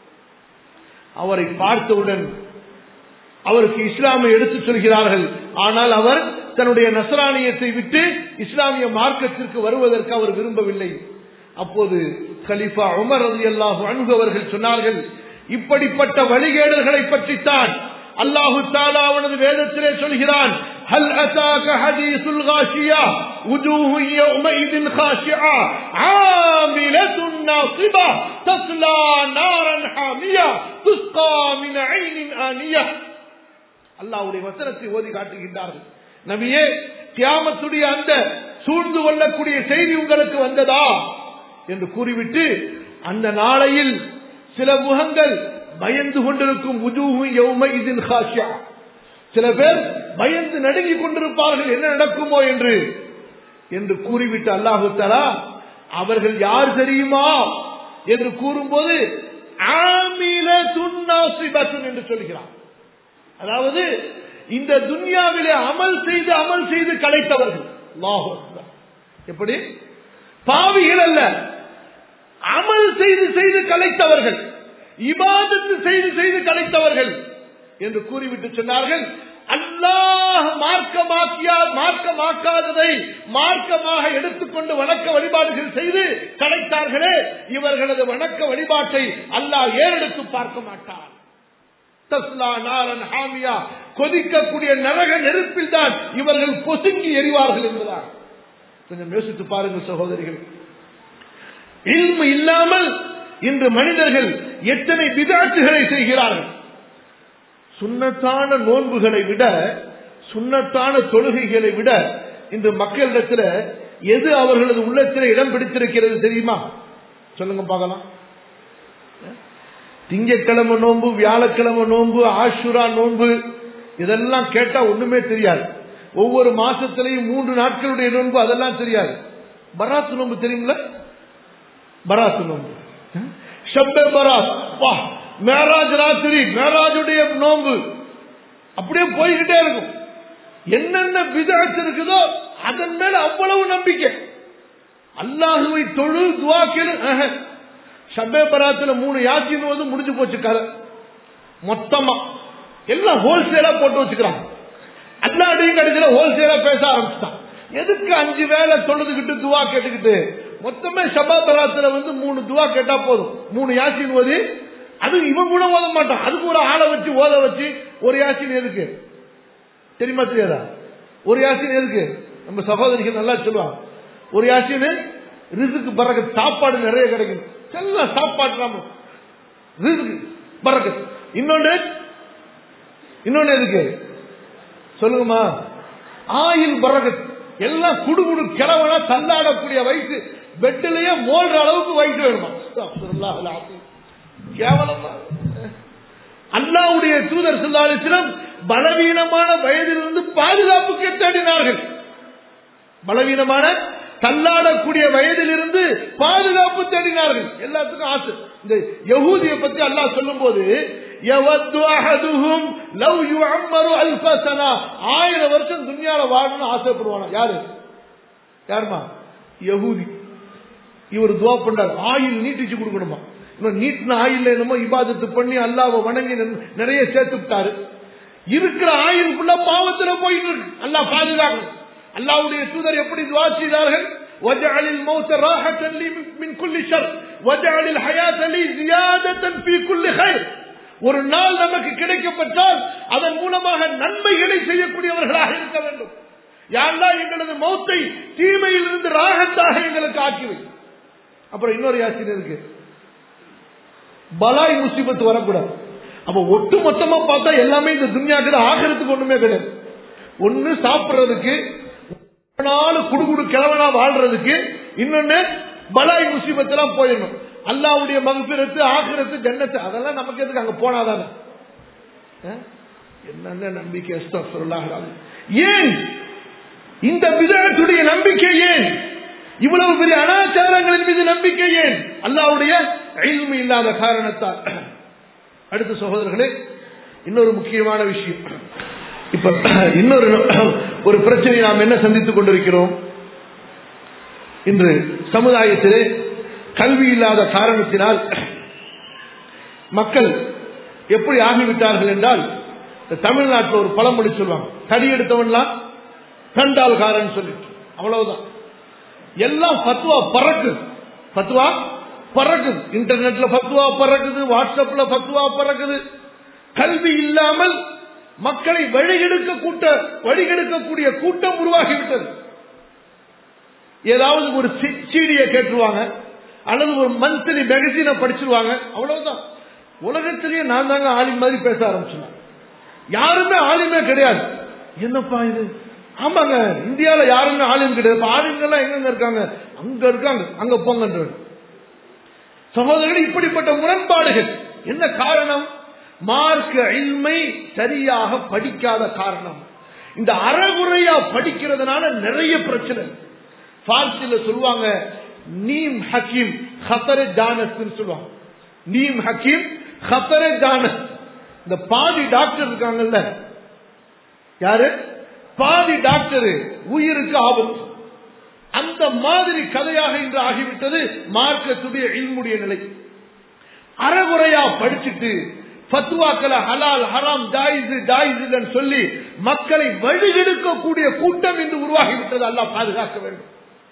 அவரை பார்த்தவுடன் அவருக்கு இஸ்லாமை எடுத்துச் சொல்கிறார்கள் ஆனால் அவர் தன்னுடைய நசராணியத்தை விட்டு இஸ்லாமிய மார்க்கத்திற்கு வருவதற்கு அவர் விரும்பவில்லை அப்போது கலிஃபா உமர் ரதி அல்லாஹு அன்பு அவர்கள் சொன்னார்கள் இப்படிப்பட்ட வழிகேடர்களை பற்றித்தான் அல்லாஹு தாலா அவனது வேதத்திலே சொல்கிறான் هل أتاك حديث الغاشية وجوه يومئذ خاشعة عاملة ناصبة تصلى نارا حامية تسقى من عين آنية அல்லாவுடைய வசனத்தை ஓதி காட்டுகின்றார்கள் நபியே கியாமத்துடைய அந்த சூழ்ந்து கொள்ளக்கூடிய செய்தி உங்களுக்கு வந்ததா என்று கூறிவிட்டு அந்த நாளையில் சில முகங்கள் பயந்து கொண்டிருக்கும் சில பேர் பயந்து நடுங்கிக் கொண்டிருப்பார்கள் என்ன நடக்குமோ என்று என்று கூறிவிட்டு அல்லாஹு தலா அவர்கள் யார் தெரியுமா என்று கூறும்போது என்று சொல்கிறார் அதாவது இந்த துன்யாவிலே அமல் செய்து அமல் செய்து கலைத்தவர்கள் எப்படி பாவிகள் அல்ல அமல் செய்து செய்து கலைத்தவர்கள் இபாதத்து செய்து செய்து கலைத்தவர்கள் என்று கூறிவிட்டு சொன்னார்கள் அல்லாஹ் மார்க்கமாக்கியா மார்க்கமாக்காததை மார்க்கமாக எடுத்துக்கொண்டு வணக்க வழிபாடுகள் செய்து கலைத்தார்களே இவர்களது வணக்க வழிபாட்டை அல்லாஹ் ஏறெடுத்து பார்க்க மாட்டார் தஸ்லா நாரன் ஹாமியா கொதிக்கக்கூடிய நரக நெருப்பில் தான் இவர்கள் பொசுங்கி எறிவார்கள் என்பதாக கொஞ்சம் யோசித்து பாருங்கள் சகோதரிகள் இல்மு இல்லாமல் இன்று மனிதர்கள் எத்தனை விதாட்டுகளை செய்கிறார்கள் சுண்ணத்தான நோன்புகளை விட சுண்ணத்தான தொழுகைகளை விட இன்று மக்களிடத்தில் எது அவர்களது உள்ளத்தில் இடம் பிடித்திருக்கிறது தெரியுமா சொல்லுங்க பார்க்கலாம் திங்கக்கிழமை நோன்பு வியாழக்கிழமை நோன்பு ஆஷுரா நோன்பு இதெல்லாம் கேட்டா ஒண்ணுமே தெரியாது ஒவ்வொரு மாசத்திலையும் மூன்று நாட்களுடைய நோன்பு அதெல்லாம் தெரியாது பராத்து நோன்பு தெரியுங்களா பராத்து நோன்பு ஷப்பே பராத் வா மேராஜ் ராத்திரி மேராஜுடைய நோன்பு அப்படியே போய்கிட்டே இருக்கும் என்னென்ன விதத்து இருக்குதோ அதன் மேல அவ்வளவு நம்பிக்கை அல்லாஹுவை தொழு துவா கேளு ஆஹா. ஷபே பராத்துல மூணு யாசின் வந்து முடிஞ்சு போச்சு கதை மொத்தமா எல்லாம் ஹோல்சேலா போட்டு வச்சுக்கிறாங்க அல்லாடையும் கடைசியில ஹோல்சேலா பேச ஆரம்பிச்சுட்டான் எதுக்கு அஞ்சு வேலை தொழுதுகிட்டு துவா கேட்டுக்கிட்டு மொத்தமே ஷபா பராத்துல வந்து மூணு துவா கேட்டா போதும் மூணு யாசின் ஓதி அது இவன் கூட ஓத மாட்டான் அதுக்கு ஒரு ஆளை வச்சு ஓத வச்சு ஒரு யாசின் எதுக்கு தெரியுமா தெரியாதா ஒரு யாசின் எதுக்கு நம்ம சகோதரிகள் நல்லா சொல்லுவாங்க ஒரு யாசின் ரிசுக்கு பறக்க சாப்பாடு நிறைய கிடைக்கும் எல்லாம் சாப்பாடு நாம ரிசுக்கு பறக்க இன்னொன்று இன்னொன்னு எதுக்கு சொல்லுங்கம்மா ஆயில் பறக்கத் எல்லாம் குடுகுடு கிழவனா தள்ளாடக்கூடிய வயசு பெட்டிலேயே மோல்ற அளவுக்கு வயசு வேணுமா அஸ்தக்ஃபிருல்லாஹ் அல்-அஸீம். கேவலமா அல்லாவுடைய தூதர் சொல்லாலிசிடம் பலவீனமான வயதிலிருந்து பாதுகாப்புக்கு தேடினார்கள் பலவீனமான தள்ளாடக்கூடிய வயதிலிருந்து பாதுகாப்பு தேடினார்கள் எல்லாத்துக்கும் ஆசை இந்த யகூதியை பத்தி அல்லாஹ் சொல்லும் போது ஆயிரம் வருஷம் துன்யால வாழணும்னு ஆசைப்படுவானா யாரு யாருமா யகூதி இவர் துவா பண்றாரு ஆயில் நீட்டிச்சு கொடுக்கணுமா இன்னும் நீட்டின ஆயில் என்னமோ இபாதத்து பண்ணி அல்லாவை வணங்கி நிறைய சேர்த்து விட்டாரு இருக்கிற ஆயில் ஃபுல்லா பாவத்துல போயிட்டு இருக்கு அல்லாஹ் பாதுகாக்கணும் அல்லாவுடைய தூதர் எப்படி துவா செய்தார்கள் وجعل الموت راحة لي من كل شر وجعل الحياة لي زيادة في كل خير ஒரு நாள் நமக்கு கிடைக்கப்பட்டால் அதன் மூலமாக நன்மைகளை செய்யக்கூடியவர்களாக இருக்க வேண்டும் யாரெல்லாம் எங்களது மௌத்தை தீமையில் இருந்து ராகத்தாக எங்களுக்கு ஆக்கிவை அப்புறம் இன்னொரு யாசின் இருக்கு பலாய் முசிபத்து வரக்கூடாது அப்ப ஒட்டு மொத்தமா பார்த்தா எல்லாமே இந்த துன்யாக்கு ஆகிறதுக்கு ஒண்ணுமே கிடையாது ஒண்ணு சாப்பிடுறதுக்கு நாலு குடுகுடு கிழவனா வாழ்றதுக்கு இன்னொன்னு பலாய் முசிபத் எல்லாம் போயிடணும் அல்லாவுடைய மகபிரத்து ஆகிரத்து ஜன்னத்து அதெல்லாம் நமக்கு எதுக்கு அங்க போனாதானே என்னென்ன நம்பிக்கை அஸ்தக்ஃபிருல்லாஹ் ஏன் இந்த விதத்துடைய நம்பிக்கை ஏன் இவ்வளவு பெரிய அனாச்சாரங்களின் மீது நம்பிக்கை ஏன் அல்லாவுடைய அழிவு இல்லாத காரணத்தால் அடுத்த சகோதரர்களே இன்னொரு முக்கியமான விஷயம் இப்ப இன்னொரு ஒரு பிரச்சனை நாம் என்ன சந்தித்துக் கொண்டிருக்கிறோம் இன்று சமுதாயத்திலே கல்வி இல்லாத காரணத்தினால் மக்கள் எப்படி ஆகிவிட்டார்கள் என்றால் தமிழ்நாட்டில் ஒரு பழமொழி சொல்லுவாங்க தடி எடுத்தவன்லாம் கண்டால்காரன் சொல்லிட்டு அவ்வளவுதான் எல்லாம் பத்துவா பறக்குது பத்துவா பறக்குது இன்டர்நெட்ல பத்துவா பறக்குது வாட்ஸ்அப்ல பத்துவா பறக்குது கல்வி இல்லாமல் மக்களை வழிகெடுக்க கூட்ட வழிகெடுக்கக்கூடிய கூட்டம் உருவாகிவிட்டது ஏதாவது ஒரு சீடியை கேட்டுருவாங்க அல்லது ஒரு மந்த்லி மேகசினை படிச்சிருவாங்க அவ்வளவுதான் உலகத்திலேயே நான் தாங்க ஆலிம் மாதிரி பேச ஆரம்பிச்சுங்க யாருமே ஆலிமே கிடையாது என்னப்பா இது ஆமாங்க இந்தியால யாருமே ஆலிம் கிடையாது ஆலிம்கள்லாம் எங்க இருக்காங்க அங்க இருக்காங்க அங்க போங்கன்ற சகோதரர்கள் இப்படிப்பட்ட முரண்பாடுகள் என்ன காரணம் மார்க்க இல்மை சரியாக படிக்காத காரணம் இந்த அறகுறையா படிக்கிறதுனால நிறைய பிரச்சனை பார்சில சொல்லுவாங்க நீம் ஹக்கீம் ஹத்தர ஜானஸ் சொல்லுவாங்க நீம் ஹக்கீம் ஹத்தர ஜானஸ் இந்த பாதி டாக்டர் இருக்காங்கல்ல யாரு பாதி டாக்டர் உயிருக்கு ஆபத்து அந்த மாதிரி கதையாக இன்று ஆகிவிட்டது மார்க்கத்துடைய இல்முடைய நிலை அறகுறையா படிச்சுட்டு பத்துவாக்களை ஹலால் ஹராம் ஜாயிஸ் ஜாயிஸ் சொல்லி மக்களை வழிகெடுக்கக்கூடிய கூட்டம் இன்று உருவாகிவிட்டது அல்லாஹ் பாதுகாக்க வேண்டும்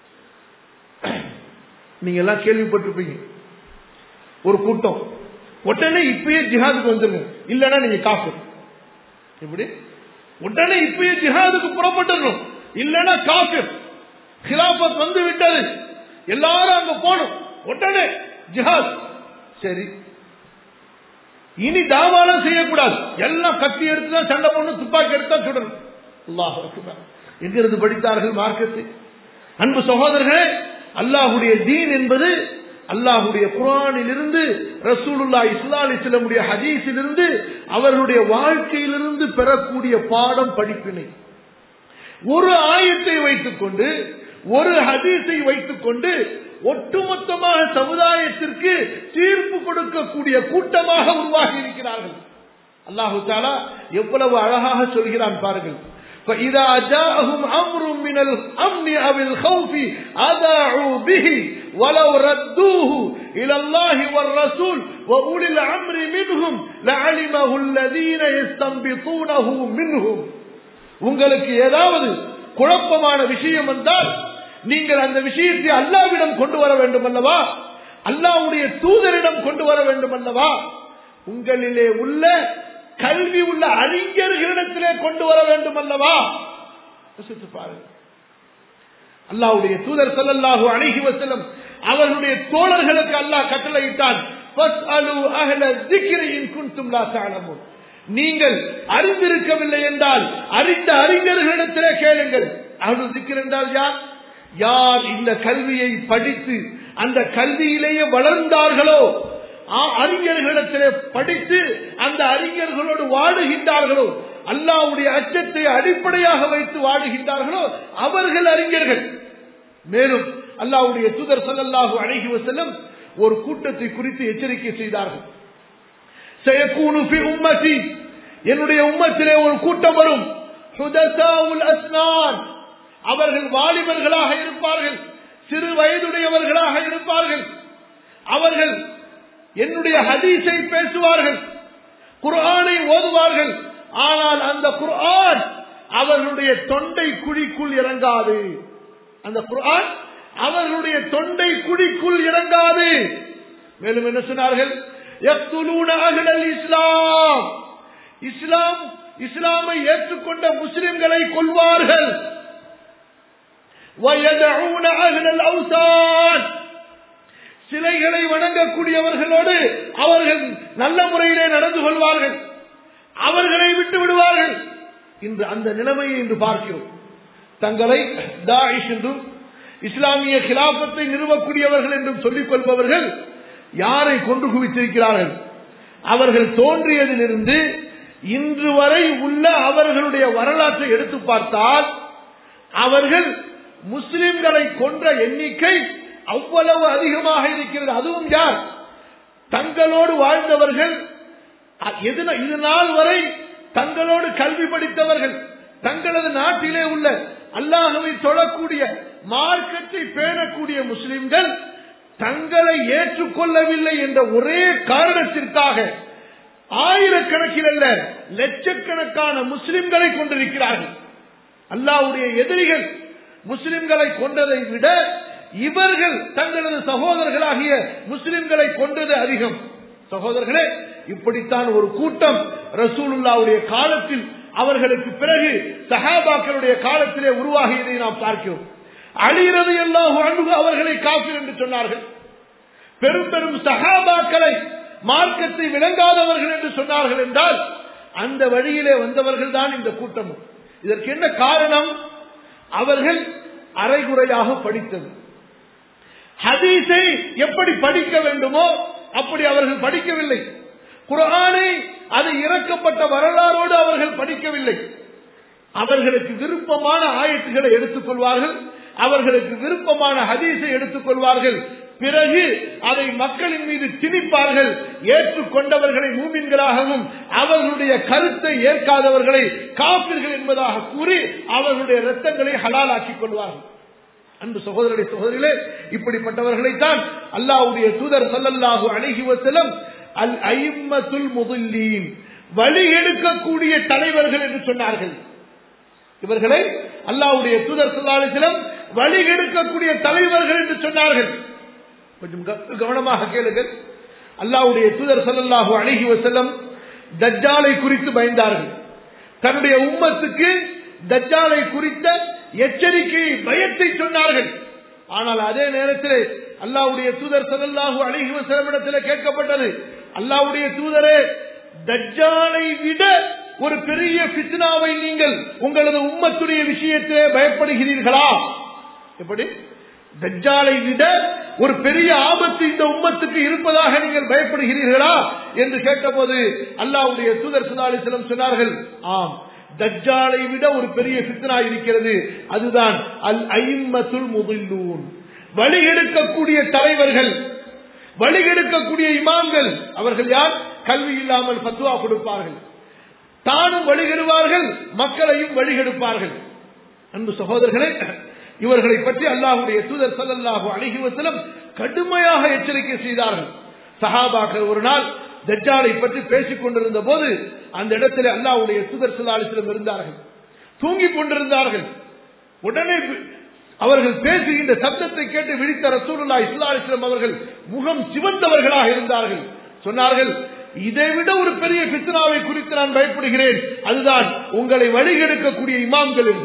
நீங்க எல்லாம் கேள்விப்பட்டிருப்பீங்க ஒரு கூட்டம் உடனே இப்பயே ஜிஹாதுக்கு வந்துருங்க இல்லைன்னா நீங்க காசு எப்படி உடனே இப்பயே ஜிஹாதுக்கு புறப்பட்டுடணும் இல்லைன்னா காசு ஹிலாபத் வந்து விட்டது எல்லாரும் அங்க போகணும் உடனே ஜிஹாத் சரி இனி தாவாலம் செய்யக்கூடாது எல்லாம் கத்தி எடுத்துதான் சண்டை போடணும் துப்பாக்கி எடுத்தா சுடணும் அல்லாஹ் எங்கிருந்து படித்தார்கள் மார்க்கத்தை அன்பு சகோதரர்களே அல்லாஹுடைய தீன் என்பது அல்லாஹுடைய குரானிலிருந்து ரசூலுல்லா இஸ்லா அலிஸ்லமுடைய ஹதீஸிலிருந்து அவர்களுடைய வாழ்க்கையிலிருந்து பெறக்கூடிய பாடம் படிப்பினை ஒரு ஆயத்தை வைத்துக் கொண்டு ஒரு ஹதீஸை வைத்துக் கொண்டு ஒட்டுமொத்தமாக சமுதாயத்திற்கு தீர்ப்பு கொடுக்கக்கூடிய கூட்டமாக உருவாகி இருக்கிறார்கள் அல்லாஹு தாலா எவ்வளவு அழகாக சொல்கிறான் பாருங்கள் فإذا جاءهم أمر من الأمن أو الخوف أذاعوا به ولو ردوه إلى الله والرسول وأولي الأمر منهم لعلمه الذين يستنبطونه منهم உங்களுக்கு ஏதாவது குழப்பமான விஷயம் வந்தால் நீங்கள் அந்த விஷயத்தை அல்லாவிடம் கொண்டு வர வேண்டும் அல்லவா அல்லாவுடைய தூதரிடம் கொண்டு வர வேண்டும் அல்லவா உங்களிலே உள்ள கல்வி உள்ள அறிஞர்களிடத்திலே கொண்டு வர வேண்டும் அல்லவா யோசித்து பாருங்கள் அல்லாவுடைய தூதர் ஸல்லல்லாஹு அலைஹி வஸல்லம் அவர்களுடைய தோழர்களுக்கு அல்லாஹ் கட்டளையிட்டான் ஃபஸ்அலு அஹ்ல ذِكْرِ இன் குன்தும் லா தஅலமூன் நீங்கள் அறிந்திருக்கவில்லை என்றால் அறிந்த அறிஞர்களிடத்திலே கேளுங்கள் அஹ்லு ذِكْر என்றால் யார் யார் இந்த கல்வியை படித்து அந்த கல்வியிலேயே வளர்ந்தார்களோ ஆ- அறிஞர்களிடத்திலே படித்து அந்த அறிஞர்களோடு வாழுகின்றார்களோ அல்லாவுடைய அச்சத்தை அடிப்படையாக வைத்து வாழுகின்றார்களோ அவர்கள் அறிஞர்கள் மேலும் அல்லாவுடைய தூதர் ஸல்லல்லாஹு அலைஹி வஸல்லம் ஒரு கூட்டத்தை குறித்து எச்சரிக்கை செய்தார்கள் சயகூனு ஃபி உம்மதி என்னுடைய உம்மத்திலே ஒரு கூட்டம் வரும் ஹுதசாவுல் அஸ்னான் அவர்கள் வாலிபர்களாக இருப்பார்கள் சிறு வயதுடையவர்களாக இருப்பார்கள் அவர்கள் என்னுடைய ஹதீஸை பேசுவார்கள் குர்ஆனை ஓதுவார்கள் ஆனால் அந்த குர்ஆன் அவர்களுடைய தொண்டை குழிக்குள் இறங்காது அந்த குர்ஆன் அவர்களுடைய தொண்டை குழிக்குள் இறங்காது மேலும் என்ன சொன்னார்கள் யக்துலூன அஹ்லல் இஸ்லாம் இஸ்லாம் இஸ்லாமை ஏற்றுக்கொண்ட முஸ்லிம்களை கொல்வார்கள் وَيَدْعُونَ أَهْلَ الْأَوْثَانِ சிலைகளை வணங்கக்கூடியவர்களோடு அவர்கள் நல்ல முறையிலே நடந்து கொள்வார்கள் அவர்களை விட்டு விடுவார்கள் இன்று அந்த நிலைமையை இன்று பார்க்கிறோம் தங்களை தாயிஷ் என்றும் இஸ்லாமிய கிலாபத்தை நிறுவக்கூடியவர்கள் என்றும் சொல்லிக் கொள்பவர்கள் யாரை கொண்டு குவித்திருக்கிறார்கள் அவர்கள் தோன்றியதிலிருந்து இன்று வரை உள்ள அவர்களுடைய வரலாற்றை எடுத்து பார்த்தால் அவர்கள் முஸ்லிம்களை கொன்ற எண்ணிக்கை அவ்வளவு அதிகமாக இருக்கிறது அதுவும் யார் தங்களோடு வாழ்ந்தவர்கள் அ- எதுன- இது நாள் வரை தங்களோடு கல்வி படித்தவர்கள் தங்களது நாட்டிலே உள்ள அல்லாஹவை தொழக்கூடிய மார்க்கத்தை பேணக்கூடிய முஸ்லிம்கள் தங்களை ஏற்றுக்கொள்ளவில்லை என்ற ஒரே காரணத்திற்காக ஆயிரக்கணக்கில் அல்ல லட்சக்கணக்கான முஸ்லிம்களை கொண்டிருக்கிறார்கள் அல்லாஹ்வுடைய எதிரிகள் முஸ்லிம்களை கொண்டதை விட இவர்கள் தங்களது சகோதரர்களாகிய முஸ்லிம்களை கொண்டது அதிகம் சகோதரர்களே இப்படித்தான் ஒரு கூட்டம் ரசூலுல்லாவுடைய காலத்தில் அவர்களுக்கு பிறகு சஹாபாக்களுடைய காலத்திலே உருவாகியதை நாம் பார்க்கிறோம் அழிகிறது எல்லாம் அணுகு அவர்களை காப்பீர் என்று சொன்னார்கள் பெரும் பெரும் சஹாபாக்களை மார்க்கத்தை விளங்காதவர்கள் என்று சொன்னார்கள் என்றால் அந்த வழியிலே வந்தவர்கள் தான் இந்த கூட்டமும் இதற்கு என்ன காரணம் அவர்கள் அரைகுறையாக படித்தது ஹதீஸை எப்படி படிக்க வேண்டுமோ அப்படி அவர்கள் படிக்கவில்லை குர்ஆனை அது இறக்கப்பட்ட வரலாறோடு அவர்கள் படிக்கவில்லை அவர்களுக்கு விருப்பமான ஆயத்துகளை எடுத்துக் கொள்வார்கள் அவர்களுக்கு விருப்பமான ஹதீஸை எடுத்துக் கொள்வார்கள் பிறகு அதை மக்களின் மீது திணிப்பார்கள் ஏற்றுக்கொண்டவர்களை மூமின்களாகவும் அவர்களுடைய கருத்தை ஏற்காதவர்களை காப்பீர்கள் என்பதாக கூறி அவர்களுடைய ரத்தங்களை ஹலாலாக்கிக் கொள்வார்கள் அன்பு சகோதரருடைய சகோதரிகளே இப்படிப்பட்டவர்களைத்தான் அல்லாஹ்வுடைய தூதர் ஸல்லல்லாஹு அலைஹி வஸல்லம் அல் ஐம்மத்துல் முதல்லீன் வழி எடுக்கக்கூடிய தலைவர்கள் என்று சொன்னார்கள் இவர்களை அல்லாஹ்வுடைய தூதர் ஸல்லல்லாஹு அலைஹி வஸல்லம் வழி எடுக்கக்கூடிய தலைவர்கள் என்று சொன்னார்கள் கொஞ்சம் க- கவனமாக கேளுங்கள் அல்லாஹ்வுடைய தூதர் ஸல்லல்லாஹு அலைஹி வஸல்லம் தஜ்ஜாலை குறித்து பயந்தார்கள் தன்னுடைய உம்மத்துக்கு தஜ்ஜாலை குறித்த எச்சரிக்கையை பயத்தை சொன்னார்கள் ஆனால் அதே நேரத்தில் அல்லாஹ்வுடைய தூதர் ஸல்லல்லாஹு அலைஹி வஸல்லம் இடத்தில் கேட்கப்பட்டது அல்லாஹ்வுடைய தூதரே தஜ்ஜாலை விட ஒரு பெரிய ஃபித்னாவை நீங்கள் உங்களது உம்மத்துடைய விஷயத்திலே பயப்படுகிறீர்களா எப்படி தஜ்ஜாலை விட ஒரு பெரிய ஆபத்து இந்த உம்மத்துக்கு இருப்பதாக நீங்கள் பயப்படுகிறீர்களா என்று கேட்டபோது அல்லாஹ்வுடைய தூதர் சுதாலிசலம் சொன்னார்கள் ஆம் தஜ்ஜாலை விட ஒரு பெரிய ஃபித்னா இருக்கிறது அதுதான் அல் ஐம்மத்துல் முதில்லூன் வழிகெடுக்கக்கூடிய தலைவர்கள் வழிகெடுக்கக்கூடிய இமாம்கள் அவர்கள் யார் கல்வி இல்லாமல் பத்துவா கொடுப்பார்கள் தானும் வழிகெடுவார்கள் மக்களையும் வழிகெடுப்பார்கள் அன்பு சகோதரர்களே இவர்களை பற்றி அல்லாஹுடைய தூதர் சல்லல்லாஹு அலைஹி வஸல்லம் கடுமையாக எச்சரிக்கை செய்தார்கள் சஹாபாக்கள் ஒரு நாள் தஜ்ஜாலை பற்றி பேசிக் கொண்டிருந்த போது அந்த இடத்துல அல்லாஹ்வுடைய தூதர் ஸல்லல்லாஹு அலைஹி வஸல்லம் இருந்தார்கள் தூங்கிக் கொண்டிருந்தார்கள் உடனே வி- அவர்கள் பேசுகின்ற சப்தத்தை கேட்டு விழித்த ரசூலுல்லாஹி ஸல்லல்லாஹு அலைஹி வஸல்லம் அவர்கள் முகம் சிவந்தவர்களாக இருந்தார்கள் சொன்னார்கள் இதை விட ஒரு பெரிய பித்னாவை குறித்து நான் பயப்படுகிறேன் அதுதான் உங்களை வழிகெடுக்கக்கூடிய இமாம்களும்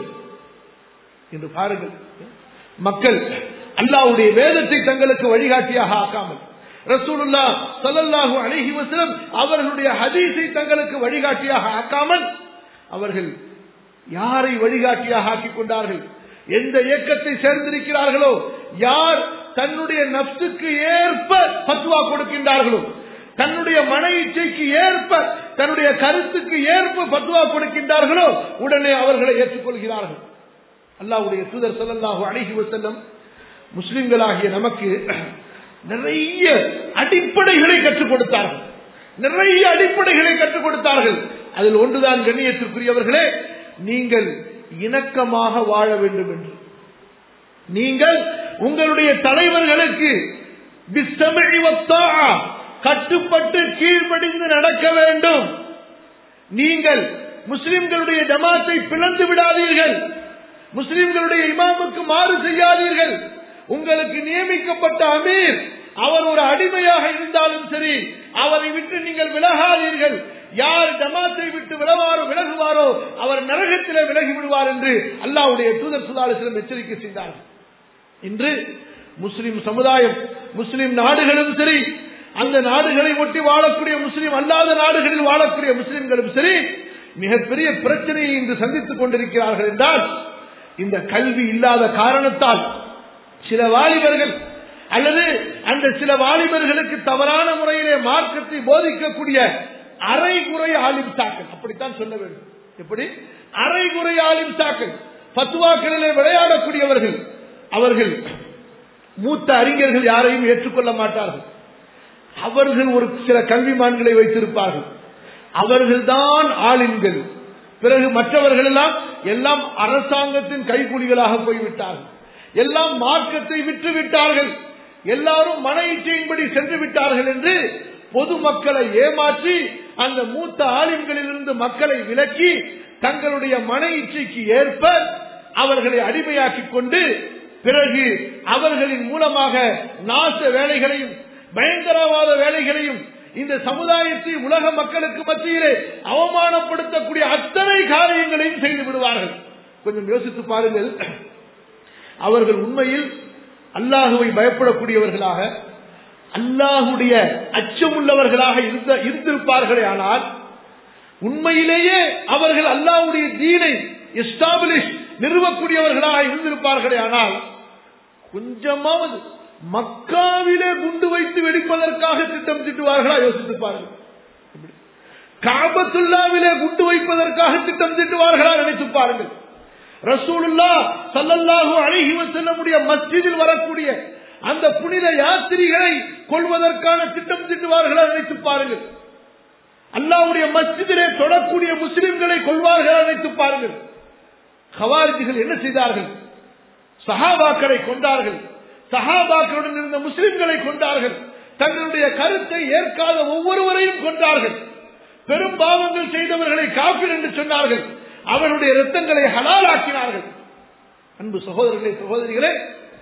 என்று பாருங்கள் மக்கள் அல்லாஹ்வுடைய வேதத்தை தங்களுக்கு வழிகாட்டியாக ஆக்காமல் ரசூலுல்லா ஸல்லல்லாஹு அலைஹி வஸல்லம் அவர்களுடைய ஹதீஸை தங்களுக்கு வழிகாட்டியாக ஆக்காமல் அவர்கள் யாரை வழிகாட்டியாக ஆக்கிக் கொண்டார்கள் எந்த இயக்கத்தை சேர்ந்திருக்கிறார்களோ யார் தன்னுடைய நப்சுக்கு ஏற்ப பத்துவா கொடுக்கின்றார்களோ தன்னுடைய மன இச்சைக்கு ஏற்ப தன்னுடைய கருத்துக்கு ஏற்ப பத்துவா கொடுக்கின்றார்களோ உடனே அவர்களை ஏற்றுக்கொள்கிறார்கள் அல்லாஹ்வுடைய தூதர் ஸல்லல்லாஹு அலைஹி வஸல்லம் முஸ்லிம்களாகிய நமக்கு நிறைய அடிப்படைகளை கற்றுக் கொடுத்தார்கள் நிறைய அடிப்படைகளை கற்றுக் கொடுத்தார்கள் அதில் ஒன்றுதான் கண்ணியத்திற்குரியவர்களே நீங்கள் இணக்கமாக வாழ வேண்டும் என்று நீங்கள் உங்களுடைய தலைவர்களுக்கு பிஸ்ஸமிஇ வத்தாஅ, கட்டுப்பட்டு கீழ்ப்படிந்து நடக்க வேண்டும் நீங்கள் முஸ்லிம்களுடைய ஜமாத்தை பிளந்து விடாதீர்கள் முஸ்லிம்களுடைய இமாமுக்கு மாறு செய்யாதீர்கள் உங்களுக்கு நியமிக்கப்பட்ட அமீர் அவர் ஒரு அடிமையாக இருந்தாலும் சரி அவரை விட்டு நீங்கள் விலகாதீர்கள் யார் ஜமாத்தை விட்டு விலவாரோ விலகுவாரோ அவர் நரகத்திலே விலகி விடுவார் என்று அல்லாஹ்வுடைய தூதர் சுதாலிசிடம் எச்சரிக்கை செய்தார்கள் இன்று முஸ்லிம் சமுதாயம் முஸ்லிம் நாடுகளும் சரி அந்த நாடுகளை ஒட்டி வாழக்கூடிய முஸ்லிம் அல்லாத நாடுகளில் வாழக்கூடிய முஸ்லிம்களும் சரி மிகப்பெரிய பிரச்சனையை இன்று சந்தித்துக் கொண்டிருக்கிறார்கள் என்றால் இந்த கல்வி இல்லாத காரணத்தால் சில வாலிபர்கள் அல்லது அந்த சில வாலிபர்களுக்கு தவறான முறையிலே மார்க்கத்தை போதிக்கக்கூடிய அரைகுறை ஆலிம் சாக்கள் அப்படித்தான் சொல்ல வேண்டும் எப்படி அரைகுறை ஆலிம் சாக்கள் பத்துவாக்களிலே விளையாடக்கூடியவர்கள் அவர்கள் மூத்த அறிஞர்கள் யாரையும் ஏற்றுக்கொள்ள மாட்டார்கள் அவர்கள் ஒரு சில கல்விமான்களை வைத்திருப்பார்கள் அவர்கள்தான் ஆளின்கள் பிறகு மற்றவர்கள் எல்லாம் எல்லாம் அரசாங்கத்தின் கைக்கூலிகளாக போய்விட்டார்கள் எல்லாம் மார்க்கத்தை விற்று விட்டார்கள் எல்லாரும் மன இச்சையின்படி சென்று விட்டார்கள் என்று பொதுமக்களை ஏமாற்றி அந்த மூத்த ஆலிம்களிலிருந்து மக்களை விலக்கி தங்களுடைய மன இச்சைக்கு ஏற்ப அவர்களை அடிமையாக்கிக் கொண்டு பிறகு அவர்களின் மூலமாக நாச வேலைகளையும் பயங்கரவாத வேலைகளையும் இந்த சமுதாயத்தை உலக மக்களுக்கு மத்தியிலே அவமானப்படுத்தக்கூடிய அத்தனை காரியங்களையும் செய்து விடுவார்கள் கொஞ்சம் யோசித்து பாருங்கள் அவர்கள் உண்மையில் அல்லாஹுவை பயப்படக்கூடியவர்களாக அல்லாஹுடைய அச்சமுள்ளவர்களாக இருந்த இருந்திருப்பார்களே ஆனால் உண்மையிலேயே அவர்கள் அல்லாஹ்வுடைய தீனை எஸ்டாபிளிஷ் நிறுவக்கூடியவர்களாக இருந்திருப்பார்களே ஆனால் கொஞ்சமாவது மக்காவிலே குண்டு வைத்து வெடிப்பதற்காக திட்டம் திட்டுவார்களா யோசித்து பாருங்கள் காபத்துல்லாவிலே குண்டு வைப்பதற்காக திட்டம் திட்டுவார்களா நினைத்து பாருங்கள் ரசூலுல்லா சல்லல்லாஹு அலைஹி வஸல்லமுடைய மஸ்ஜிதில் வரக்கூடிய அந்த புனித யாத்திரிகளை கொள்வதற்கான திட்டம் திட்டுவார்களா நினைத்து பாருங்கள் அல்லாஹ்வுடைய மஸ்ஜிதிலே தொடக்கூடிய முஸ்லிம்களை கொள்வார்களா நினைத்து பாருங்கள் ஹவாரிஜிகள் என்ன செய்தார்கள் சஹாபாக்களை கொண்டார்கள் சஹாபாக்களுடன் இருந்த முஸ்லிம்களை கொண்டார்கள் தங்களுடைய கருத்தை ஏற்காத ஒவ்வொருவரையும் கொண்டார்கள் பெரும் பாவங்கள் செய்தவர்களை காப்பீர் என்று சொன்னார்கள் அவருடைய ரத்தங்களை ஹலாலாக்கினார்கள் அன்பு சகோதரர்களே சகோதரிகளே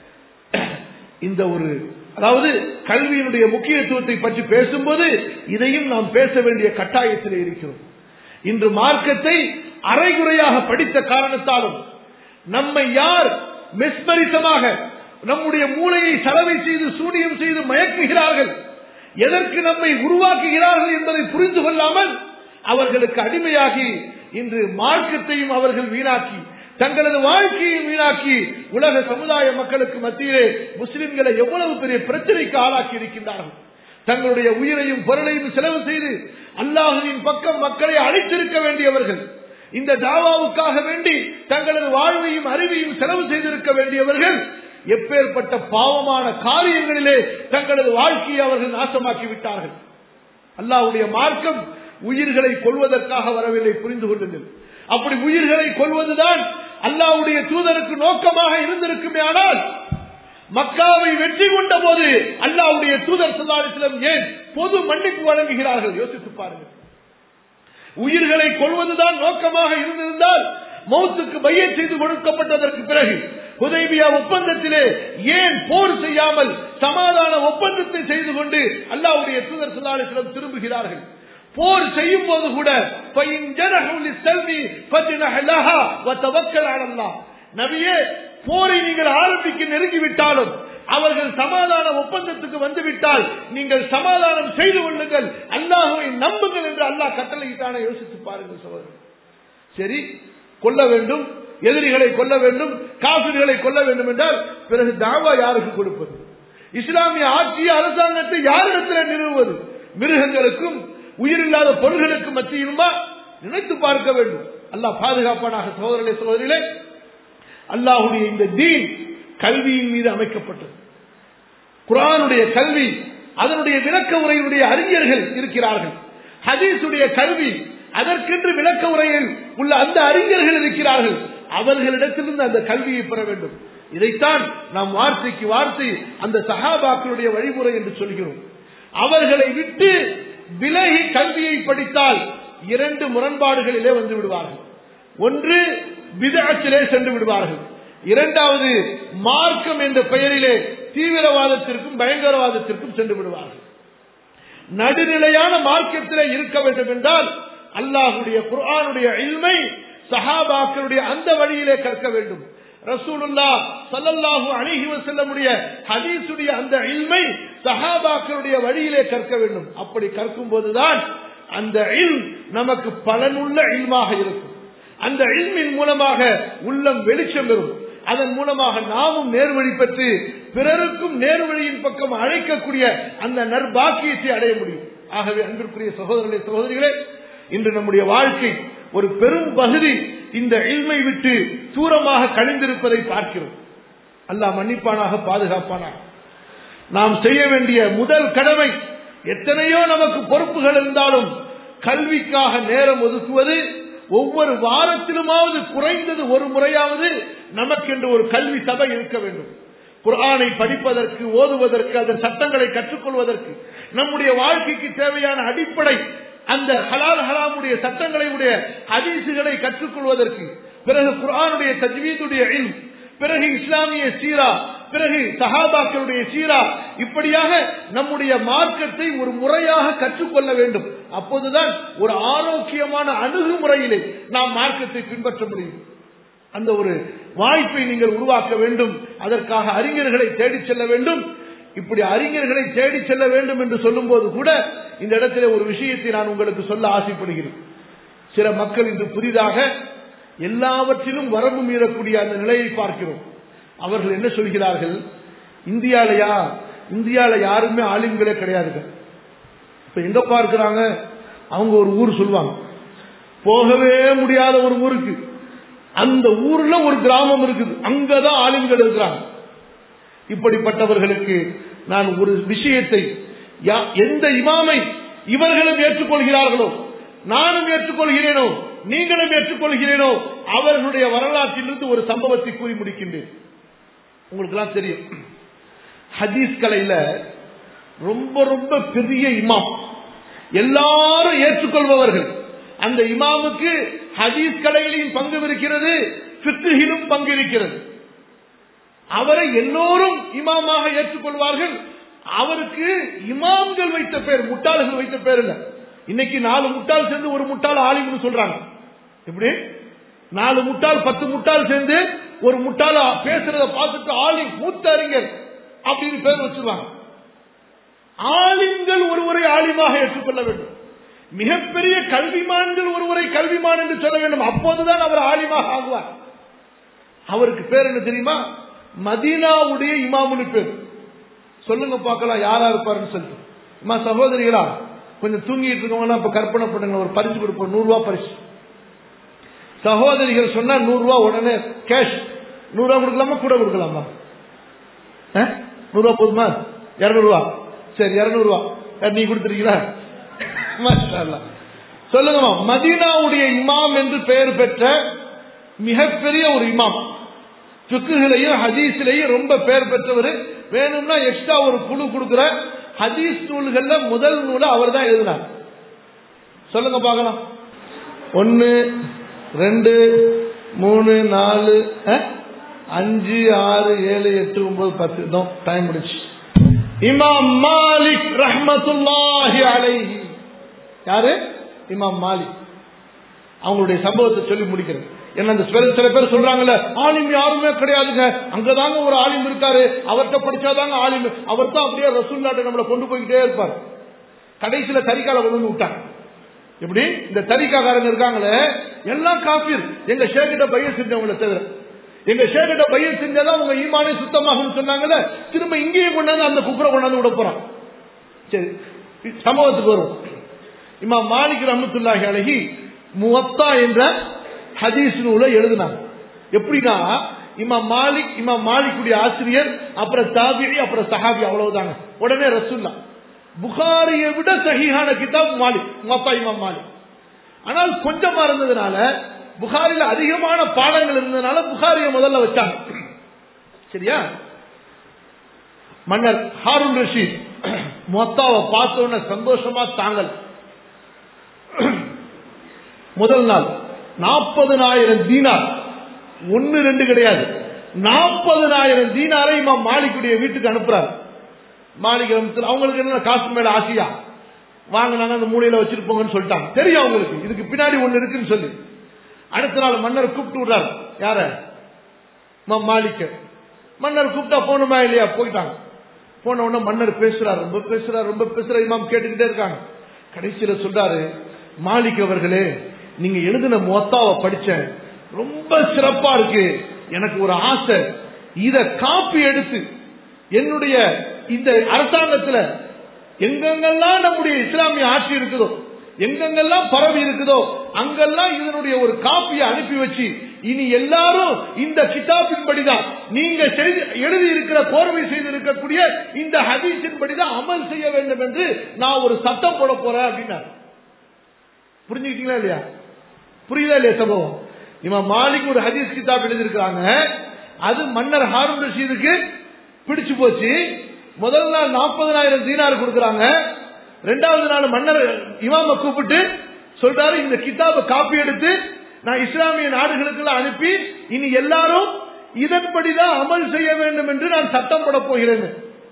இந்த ஒரு அதாவது கல்வியினுடைய முக்கியத்துவத்தை பற்றி பேசும்போது இதையும் நாம் பேச வேண்டிய கட்டாயத்தில் இருக்கிறோம் இன்று மார்க்கத்தை அரைகுறையாக படித்த காரணத்தாலும் நம்மை யார் மெஸ்மரிசமாக நம்முடைய மூளையை சலவை செய்து சூனியம் செய்து மயக்குகிறார்கள் எதற்கு நம்மை உருவாக்குகிறார்கள் என்பதை புரிந்து கொள்ளாமல் அவர்களுக்கு அடிமையாகி இன்று மார்க்கத்தையும் அவர்கள் வீணாக்கி தங்களது வாழ்க்கையை வீணாக்கி உலக சமுதாய மக்களுக்கு மத்தியிலே முஸ்லிம்களை எவ்வளவு பெரிய பிரச்சனைக்கு ஆளாக்கி இருக்கின்றார்கள் தங்களுடைய உயிரையும் பொருளையும் செலவு செய்து அல்லாஹுவின் பக்கம் மக்களை அழைத்திருக்க வேண்டியவர்கள் இந்த தாவாவுக்காக வேண்டி தங்களது வாழ்வையும் அறிவையும் செலவு செய்திருக்க வேண்டியவர்கள் எப்பேற்பட்ட பாவமான காரியங்களிலே தங்களது வாழ்க்கையை அவர்கள் நாசமாக்கி விட்டார்கள் அல்லாஹ்வுடைய மார்க்கம் உயிர்களை கொள்வதற்காக வரவில்லை புரிந்து கொள்ளுங்கள் அப்படி உயிர்களை கொள்வதுதான் அல்லாவுடைய தூதருக்கு நோக்கமாக இருந்திருக்குமே ஆனால் மக்காவை வெற்றி கொண்ட போது அல்லாவுடைய தூதர் சல்லாரிசிலம் ஏன் பொது மன்னிப்பு வழங்குகிறார்கள் யோசித்து பாருங்கள் உயிர்களை கொள்வதுதான் நோக்கமாக இருந்திருந்தால் மௌத்துக்கு பைய செய்து கொடுக்கப்பட்டதற்கு பிறகு உதவியா ஒப்பந்தத்திலே ஏன் போர் செய்யாமல் சமாதான ஒப்பந்தத்தை செய்து கொண்டு அல்லாவுடைய தூதர் சல்லாலிசிடம் திரும்புகிறார்கள் போர் செய்யும் போது கூட நபியே போரை நீங்கள் ஆரம்பிக்க நெருங்கிவிட்டாலும் அவர்கள் சமாதான ஒப்பந்தத்துக்கு வந்துவிட்டால் நீங்கள் சமாதானம் செய்து கொள்ளுங்கள் அல்லாஹுவை நம்புங்கள் என்று அல்லாஹ் கட்டளையிட்டான யோசித்து பாருங்கள் சோதரர் சரி கொல்ல வேண்டும் எதிரிகளை கொல்ல வேண்டும் காபிர்களை கொல்ல வேண்டும் என்றால் பிறகு தாவா யாருக்கு கொடுப்பது இஸ்லாமிய ஆட்சி அரசாங்கத்தை யாரிடத்தில் நிறுவுவது மிருகங்களுக்கும் உயிரில்லாத பொருள்களுக்கு மத்தியிலுமா நினைத்து பார்க்க வேண்டும் அல்லாஹ் பாதுகாப்பானாக சகோதரர்களே சகோதரிகளே அல்லாஹுடைய இந்த தீன் கல்வியின் மீது அமைக்கப்பட்டது குரானுடைய கல்வி அதனுடைய விளக்க உரையினுடைய அறிஞர்கள் இருக்கிறார்கள் ஹதீஸுடைய கல்வி அதற்கென்று விளக்க உரையில் உள்ள அந்த அறிஞர்கள் இருக்கிறார்கள் அவர்களிடத்திலிருந்து அந்த கல்வியை பெற வேண்டும் இதைத்தான் நாம் வார்த்தைக்கு வார்த்தை அந்த சகாபாக்களுடைய வழிமுறை என்று சொல்கிறோம் அவர்களை விட்டு விலகி கல்வியை படித்தால் இரண்டு முரண்பாடுகளிலே வந்து விடுவார்கள் ஒன்று விதத்திலே சென்று விடுவார்கள் இரண்டாவது மார்க்கம் என்ற பெயரிலே தீவிரவாதத்திற்கும் பயங்கரவாதத்திற்கும் சென்று விடுவார்கள் நடுநிலையான மார்க்கத்திலே இருக்க வேண்டும் என்றால் அல்லாஹுடைய குர்ஆனுடைய இல்மை சஹாபாக்களுடைய அந்த வழியிலே கற்க வேண்டும் ரசூலுல்லா சல்லல்லாஹு அலைஹி வஸல்லமுடைய ஹதீஸுடைய அந்த இல்மை சஹாபாக்களுடைய வழியிலே கற்க வேண்டும் அப்படி கற்கும் போதுதான் அந்த இல் நமக்கு பலனுள்ள இல்மாக இருக்கும் அந்த இல்மின் மூலமாக உள்ளம் வெளிச்சம் பெறும் அதன் மூலமாக நாமும் நேர்வழி பெற்று பிறருக்கும் நேர்வழியின் பக்கம் அழைக்கக்கூடிய அந்த நற்பாக்கியத்தை அடைய முடியும் ஆகவே அன்பிற்குரிய சகோதரர்களே சகோதரிகளே இன்று நம்முடைய வாழ்க்கை ஒரு பெரும் பகுதி இந்த இல்மை விட்டு தூரமாக கழிந்திருப்பதை பார்க்கிறோம் அல்லாஹ் மன்னிப்பானாக பாதுகாப்பானாக நாம் செய்ய வேண்டிய முதல் கடமை எத்தனையோ நமக்கு பொறுப்புகள் இருந்தாலும் கல்விக்காக நேரம் ஒதுக்குவது ஒவ்வொரு வாரத்திலுமாவது குறைந்தது ஒரு முறையாவது நமக்கென்று ஒரு கல்வி சபை இருக்க வேண்டும் குர்ஆனை படிப்பதற்கு ஓதுவதற்கு அதன் சட்டங்களை கற்றுக்கொள்வதற்கு நம்முடைய வாழ்க்கைக்கு தேவையான அடிப்படை அந்த ஹலால் ஹலாமுடைய சட்டங்களை உடைய ஹதீசுகளை கற்றுக்கொள்வதற்கு பிறகு குர்ஆனுடைய தஜ்வீதுடைய இல்ம் பிறகு இஸ்லாமிய சீரா பிறகு சஹாபாக்களுடைய சீரா இப்படியாக நம்முடைய மார்க்கத்தை ஒரு முறையாக கற்றுக்கொள்ள வேண்டும் அப்போதுதான் ஒரு ஆரோக்கியமான அணுகுமுறையிலே நாம் மார்க்கத்தை பின்பற்ற முடியும் அந்த ஒரு வாய்ப்பை நீங்கள் உருவாக்க வேண்டும் அதற்காக அறிஞர்களை தேடிச் செல்ல வேண்டும் இப்படி அறிஞர்களை தேடி செல்ல வேண்டும் என்று சொல்லும் போது கூட இந்த இடத்துல ஒரு விஷயத்தை நான் உங்களுக்கு சொல்ல ஆசைப்படுகிறேன் சில மக்கள் இன்று புதிதாக எல்லாவற்றிலும் வரம்பு மீறக்கூடிய அந்த நிலையை பார்க்கிறோம் அவர்கள் என்ன சொல்கிறார்கள் இந்தியாலயா இந்தியால யாருமே ஆலிம்களே கிடையாது இப்ப எங்க பார்க்கிறாங்க அவங்க ஒரு ஊர் சொல்லுவாங்க போகவே முடியாத ஒரு ஊருக்கு அந்த ஊர்ல ஒரு கிராமம் இருக்குது அங்கதான் ஆலிம்கள் இருக்கிறாங்க இப்படிப்பட்டவர்களுக்கு நான் ஒரு விஷயத்தை எந்த இமாமை இவர்களும் ஏற்றுக்கொள்கிறார்களோ நானும் ஏற்றுக்கொள்கிறேனோ நீங்களும் ஏற்றுக்கொள்கிறேனோ அவர்களுடைய வரலாற்றிலிருந்து ஒரு சம்பவத்தை கூறி முடிக்கின்றேன் உங்களுக்கு எல்லாம் தெரியும் ஹதீஸ் கலையில ரொம்ப ரொம்ப பெரிய இமாம் எல்லாரும் ஏற்றுக்கொள்பவர்கள் அந்த இமாமுக்கு ஹதீஸ் கலையிலையும் பங்கு இருக்கிறது பித்துகிலும் பங்கு இருக்கிறது அவரை எல்லோரும் இமாமாக ஏற்றுக்கொள்வார்கள் அவருக்கு இமாம்கள் வைத்த பேர் முட்டாள்கள் வைத்த பேர் இல்ல இன்னைக்கு நாலு முட்டாள் சேர்ந்து ஒரு முட்டாள் ஆலிம்னு சொல்றாங்க எப்படி நாலு முட்டாள் பத்து முட்டாள் சேர்ந்து ஒரு முட்டாள் பேசுறத பார்த்துட்டு ஆலிம் மூத்த அறிஞர் அப்படின்னு பேர் வச்சிருவாங்க ஆலிம்கள் ஒருவரை ஆலிமாக ஏற்றுக்கொள்ள வேண்டும் மிகப்பெரிய கல்விமான்கள் ஒருவரை கல்விமான் என்று சொல்ல வேண்டும் அப்போதுதான் அவர் ஆலிமாக ஆகுவார் அவருக்கு பேர் என்ன தெரியுமா மதீனாவுடைய இமாமுனு பேர் சொல்லுங்க பார்க்கலாம் யாரா இருப்பாருன்னு சொல்லிட்டு அம்மா சகோதரிகளா கொஞ்சம் தூங்கிட்டு இருக்கவங்க இப்ப கற்பனை பண்ணுங்க ஒரு பரிசு கொடுப்போம் நூறு ரூபாய் பரிசு சகோதரிகள் சொன்னா நூறு ரூபாய் உடனே கேஷ் நூறு ரூபாய் கொடுக்கலாமா கூட கொடுக்கலாமா நூறு ரூபாய் போதுமா இருநூறு ரூபா சரி இருநூறு ரூபா நீ கொடுத்துருக்கீங்களா சொல்லுங்கம்மா மதீனாவுடைய இமாம் என்று பெயர் பெற்ற மிகப்பெரிய ஒரு இமாம் சுக்குகளையும் ஹதீஸ்லையும் ரொம்ப பெயர் பெற்றவர் வேணும்னா எக்ஸ்ட்ரா ஒரு குழு கொடுக்கிற ஹதீஸ் நூல்கள்ல முதல் நூலை அவர் தான் எழுதினார் சொல்லுங்க பார்க்கலாம் ஒன்னு ரெண்டு மூணு நாலு அஹ், அஞ்சு ஆறு ஏழு எட்டு ஒன்பது பத்து தான் டைம் முடிச்சு இமாம் மாலிக் ரஹ்மத்துல்லாஹி அலைஹி யாரு இமாம் மாலிக் அவங்களுடைய சம்பவத்தை சொல்லி முடிக்கிறேன் என்ன அந்த சில சில பேர் சொல்றாங்கல்ல ஆலிம் யாருமே கிடையாதுங்க அங்கதாங்க ஒரு ஆலிம் இருக்காரு அவர்கிட்ட படிச்சாதாங்க ஆலிம் அவர் தான் அப்படியே ரசூல்லாட்ட நம்மளை கொண்டு போய்கிட்டே இருப்பார் கடைசியில தரிக்கால கொண்டு வந்து விட்டாங்க எப்படி இந்த தரிக்காக்காரங்க இருக்காங்களே எல்லாம் காபீர் எங்க ஷேக்கிட்ட பையன் செஞ்சவங்கள தவிர எங்க ஷேக்கிட்ட பையன் செஞ்சாதான் உங்க ஈமானே சுத்தமாகும் சொன்னாங்கல்ல திரும்ப இங்கேயே கொண்டாந்து அந்த குப்புற கொண்டாந்து விட போறான் சரி சம்பவத்துக்கு வரும் இமாம் மாலிக் ரஹமத்துல்லாஹி அழகி முவத்தா என்ற ஹதீஸ் நூலை எழுதினாங்க எப்படின்னா இமாம் மாலிக் இமாம் மாலிக்குடைய ஆசிரியர் அப்புறம் தாபிரி அப்புறம் சஹாபி அவ்வளவுதாங்க உடனே ரசுல்லா புகாரியை விட சஹீஹான கிதாப் மாலிக் முவத்தா இமாம் மாலிக் ஆனால் கொஞ்சமா இருந்ததுனால புகாரில அதிகமான பாடங்கள் இருந்ததுனால புகாரியை முதல்ல வச்சாங்க சரியா மன்னர் ஹாரூன் ரஷீத் மொத்தாவை பார்த்த உடனே சந்தோஷமா தாங்கல் முதல் நாள் நாற்பதுனாயிரம் தீனார் ஒன்னு ரெண்டு கிடையாது நாற்பதுனாயிரம் தீனாரை இமாம் மாலிக்குடைய வீட்டுக்கு அனுப்புறாரு மாலிக் ரஹ்மத்துல்லாஹி அவங்களுக்கு என்ன காசு மேல ஆசையா வாங்கினாங்க அந்த மூலையில வச்சிருப்போங்கன்னு சொல்லிட்டாங்க தெரியும் அவங்களுக்கு இதுக்கு பின்னாடி ஒண்ணு இருக்குன்னு சொல்லி அடுத்த நாள் மன்னர் கூப்பிட்டு விடுறாரு யார இமாம் மாலிக்க மன்னர் கூப்பிட்டா போகணுமா இல்லையா போயிட்டாங்க போன உடனே மன்னர் பேசுறாரு ரொம்ப பேசுறாரு ரொம்ப பேசுறாரு இமாம் கேட்டுக்கிட்டே இருக்காங்க கடைசியில சொல்றாரு மாலிக் அவர்களே நீங்க எழுதின மொத்தாவை படிச்சேன் ரொம்ப சிறப்பா இருக்கு எனக்கு ஒரு ஆசை இத காப்பி எடுத்து என்னுடைய இந்த அரசாங்கத்துல எங்கெங்கெல்லாம் நம்முடைய இஸ்லாமிய ஆட்சி இருக்குதோ எங்கெங்கெல்லாம் பரவி இருக்குதோ அங்கெல்லாம் இதனுடைய ஒரு காப்பியை அனுப்பி வச்சு இனி எல்லாரும் இந்த கிதாபின் படிதான் நீங்க செய்து எழுதி இருக்கிற கோர்வை செய்து இருக்கக்கூடிய இந்த ஹதீஸின் படிதான் அமல் செய்ய வேண்டும் என்று நான் ஒரு சட்டம் போட போறேன் அப்படின்னா புரிஞ்சுக்கிட்டீங்களா இல்லையா புரியுதா இல்லையா சம்பவம் இவன் மாலிக் ஒரு ஹதீஸ் கிதாப் எழுதியிருக்கிறாங்க அது மன்னர் ஹாரூன் ரஷீதுக்கு பிடிச்சு போச்சு முதல் நாள் நாற்பதனாயிரம் தீனார் கொடுக்கறாங்க ரெண்டாவது நாள் மன்னர் இமாம கூப்பிட்டு சொல்றாரு இந்த கிதாபை காப்பி எடுத்து நான் இஸ்லாமிய நாடுகளுக்கெல்லாம் அனுப்பி இனி எல்லாரும் இதன்படிதான் அமல் செய்ய வேண்டும் என்று நான் சட்டம் போட போகிறேன்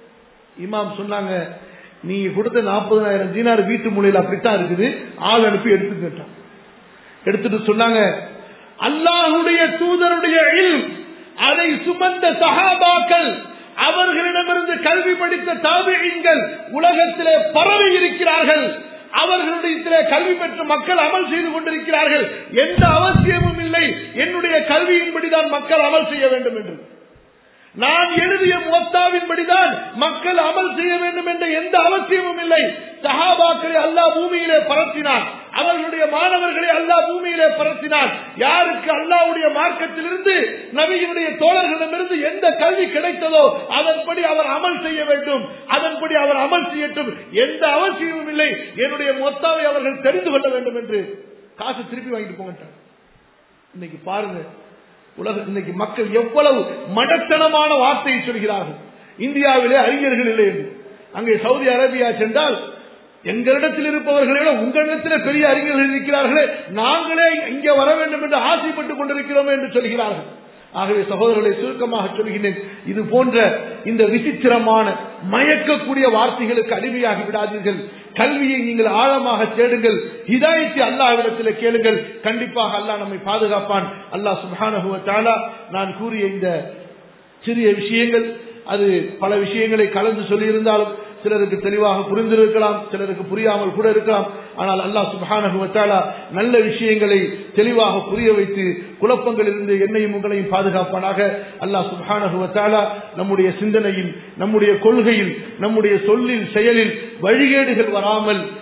இமாம் சொன்னாங்க நீங்க கொடுத்த நாற்பதனாயிரம் தீனார் வீட்டு மூலையில் அப்படித்தான் இருக்குது ஆள் அனுப்பி எடுத்துக்கிட்டான் எடுத்துட்டு சொன்னாங்க அல்லாஹுடைய தூதருடைய இல்ம், அதை சுமந்த சஹாபாக்கள் அவர்களிடமிருந்து கல்வி படித்த தாபியங்கள் உலகத்திலே பரவி இருக்கிறார்கள் அவர்களுடைய கல்வி பெற்ற மக்கள் அமல் செய்து கொண்டிருக்கிறார்கள் எந்த அவசியமும் இல்லை என்னுடைய கல்வியின்படிதான் மக்கள் அமல் செய்ய வேண்டும் என்று நான் எழுதிய மொத்தாவின்படிதான் மக்கள் அமல் செய்ய வேண்டும் என்ற எந்த அவசியமும் இல்லை சஹாபாக்களை அல்லாஹ் பூமியிலே பரத்தினான் அவர்களுடைய மாணவர்களை அல்லாஹ் பூமியிலே பரத்தினான் யாருக்கு அல்லாஹ்வுடைய மார்க்கத்திலிருந்து நபியினுடைய தோழர்களிடமிருந்து எந்த கல்வி கிடைத்ததோ அதன்படி அவர் அமல் செய்ய வேண்டும் அதன்படி அவர் அமல் செய்யட்டும் எந்த அவசியமும் இல்லை என்னுடைய மொத்தாவை அவர்கள் தெரிந்து கொள்ள வேண்டும் என்று காசு திருப்பி வாங்கிட்டு போங்கட்டாங்க இன்னைக்கு பாருங்க உலக இன்னைக்கு மக்கள் எவ்வளவு மடத்தனமான வார்த்தையை சொல்கிறார்கள் இந்தியாவிலே அறிஞர்கள் இல்லை என்று அங்கே சவுதி அரேபியா சென்றால் எங்களிடத்தில் இருப்பவர்களை விட உங்களிடத்தில் பெரிய அறிஞர்கள் இருக்கிறார்களே நாங்களே இங்கே வர வேண்டும் என்று ஆசைப்பட்டுக் கொண்டிருக்கிறோம் என்று சொல்கிறார்கள் ஆகவே சகோதரர்களை சுருக்கமாக சொல்கிறேன் இது போன்ற இந்த விசித்திரமான மயக்கக்கூடிய வார்த்தைகளுக்கு அடிமையாகி விடாதீர்கள் கல்வியை நீங்கள் ஆழமாக தேடுங்கள் ஹிதாயத்தை அல்லாஹ்விடத்தில் கேளுங்கள் கண்டிப்பாக அல்லாஹ் நம்மை பாதுகாப்பான் அல்லாஹ் சுப்ஹானஹு வ தஆலா நான் கூறிய இந்த சிறிய விஷயங்கள் அது பல விஷயங்களை கலந்து சொல்லியிருந்தாலும் சிலருக்கு தெளிவாக புரிந்திருக்கலாம் சிலருக்கு புரியாமல் கூட இருக்கலாம் ஆனால் அல்லாஹ் சுப்ஹானஹு வ தஆலா நல்ல விஷயங்களை தெளிவாக புரிய வைத்து குழப்பங்களிலிருந்து என்னையும் உங்களையும் பாதுகாப்பானாக அல்லாஹ் சுப்ஹானஹு வ தஆலா நம்முடைய சிந்தனையில் நம்முடைய கொள்கையில் நம்முடைய சொல்லில் செயலில் வழிகேடுகள் வராமல்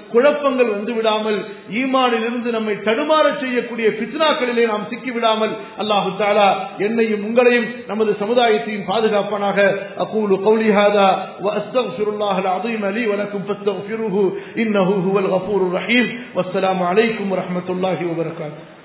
குழப்பங்கள் வந்து விடாமல் ஈமானில் இருந்து நம்மை தடுமாற செய்யக்கூடிய பித்னாக்களிலே நாம் சிக்கி விடாமல் அல்லாஹு தாலா என்னையும் உங்களையும் நமது சமுதாயத்தையும் பாதுகாப்பானாக அகூலு قولي هذا واستغفر الله العظيم لي ولكم فاستغفروه انه هو الغفور الرحيم والسلام عليكم ورحمه الله وبركاته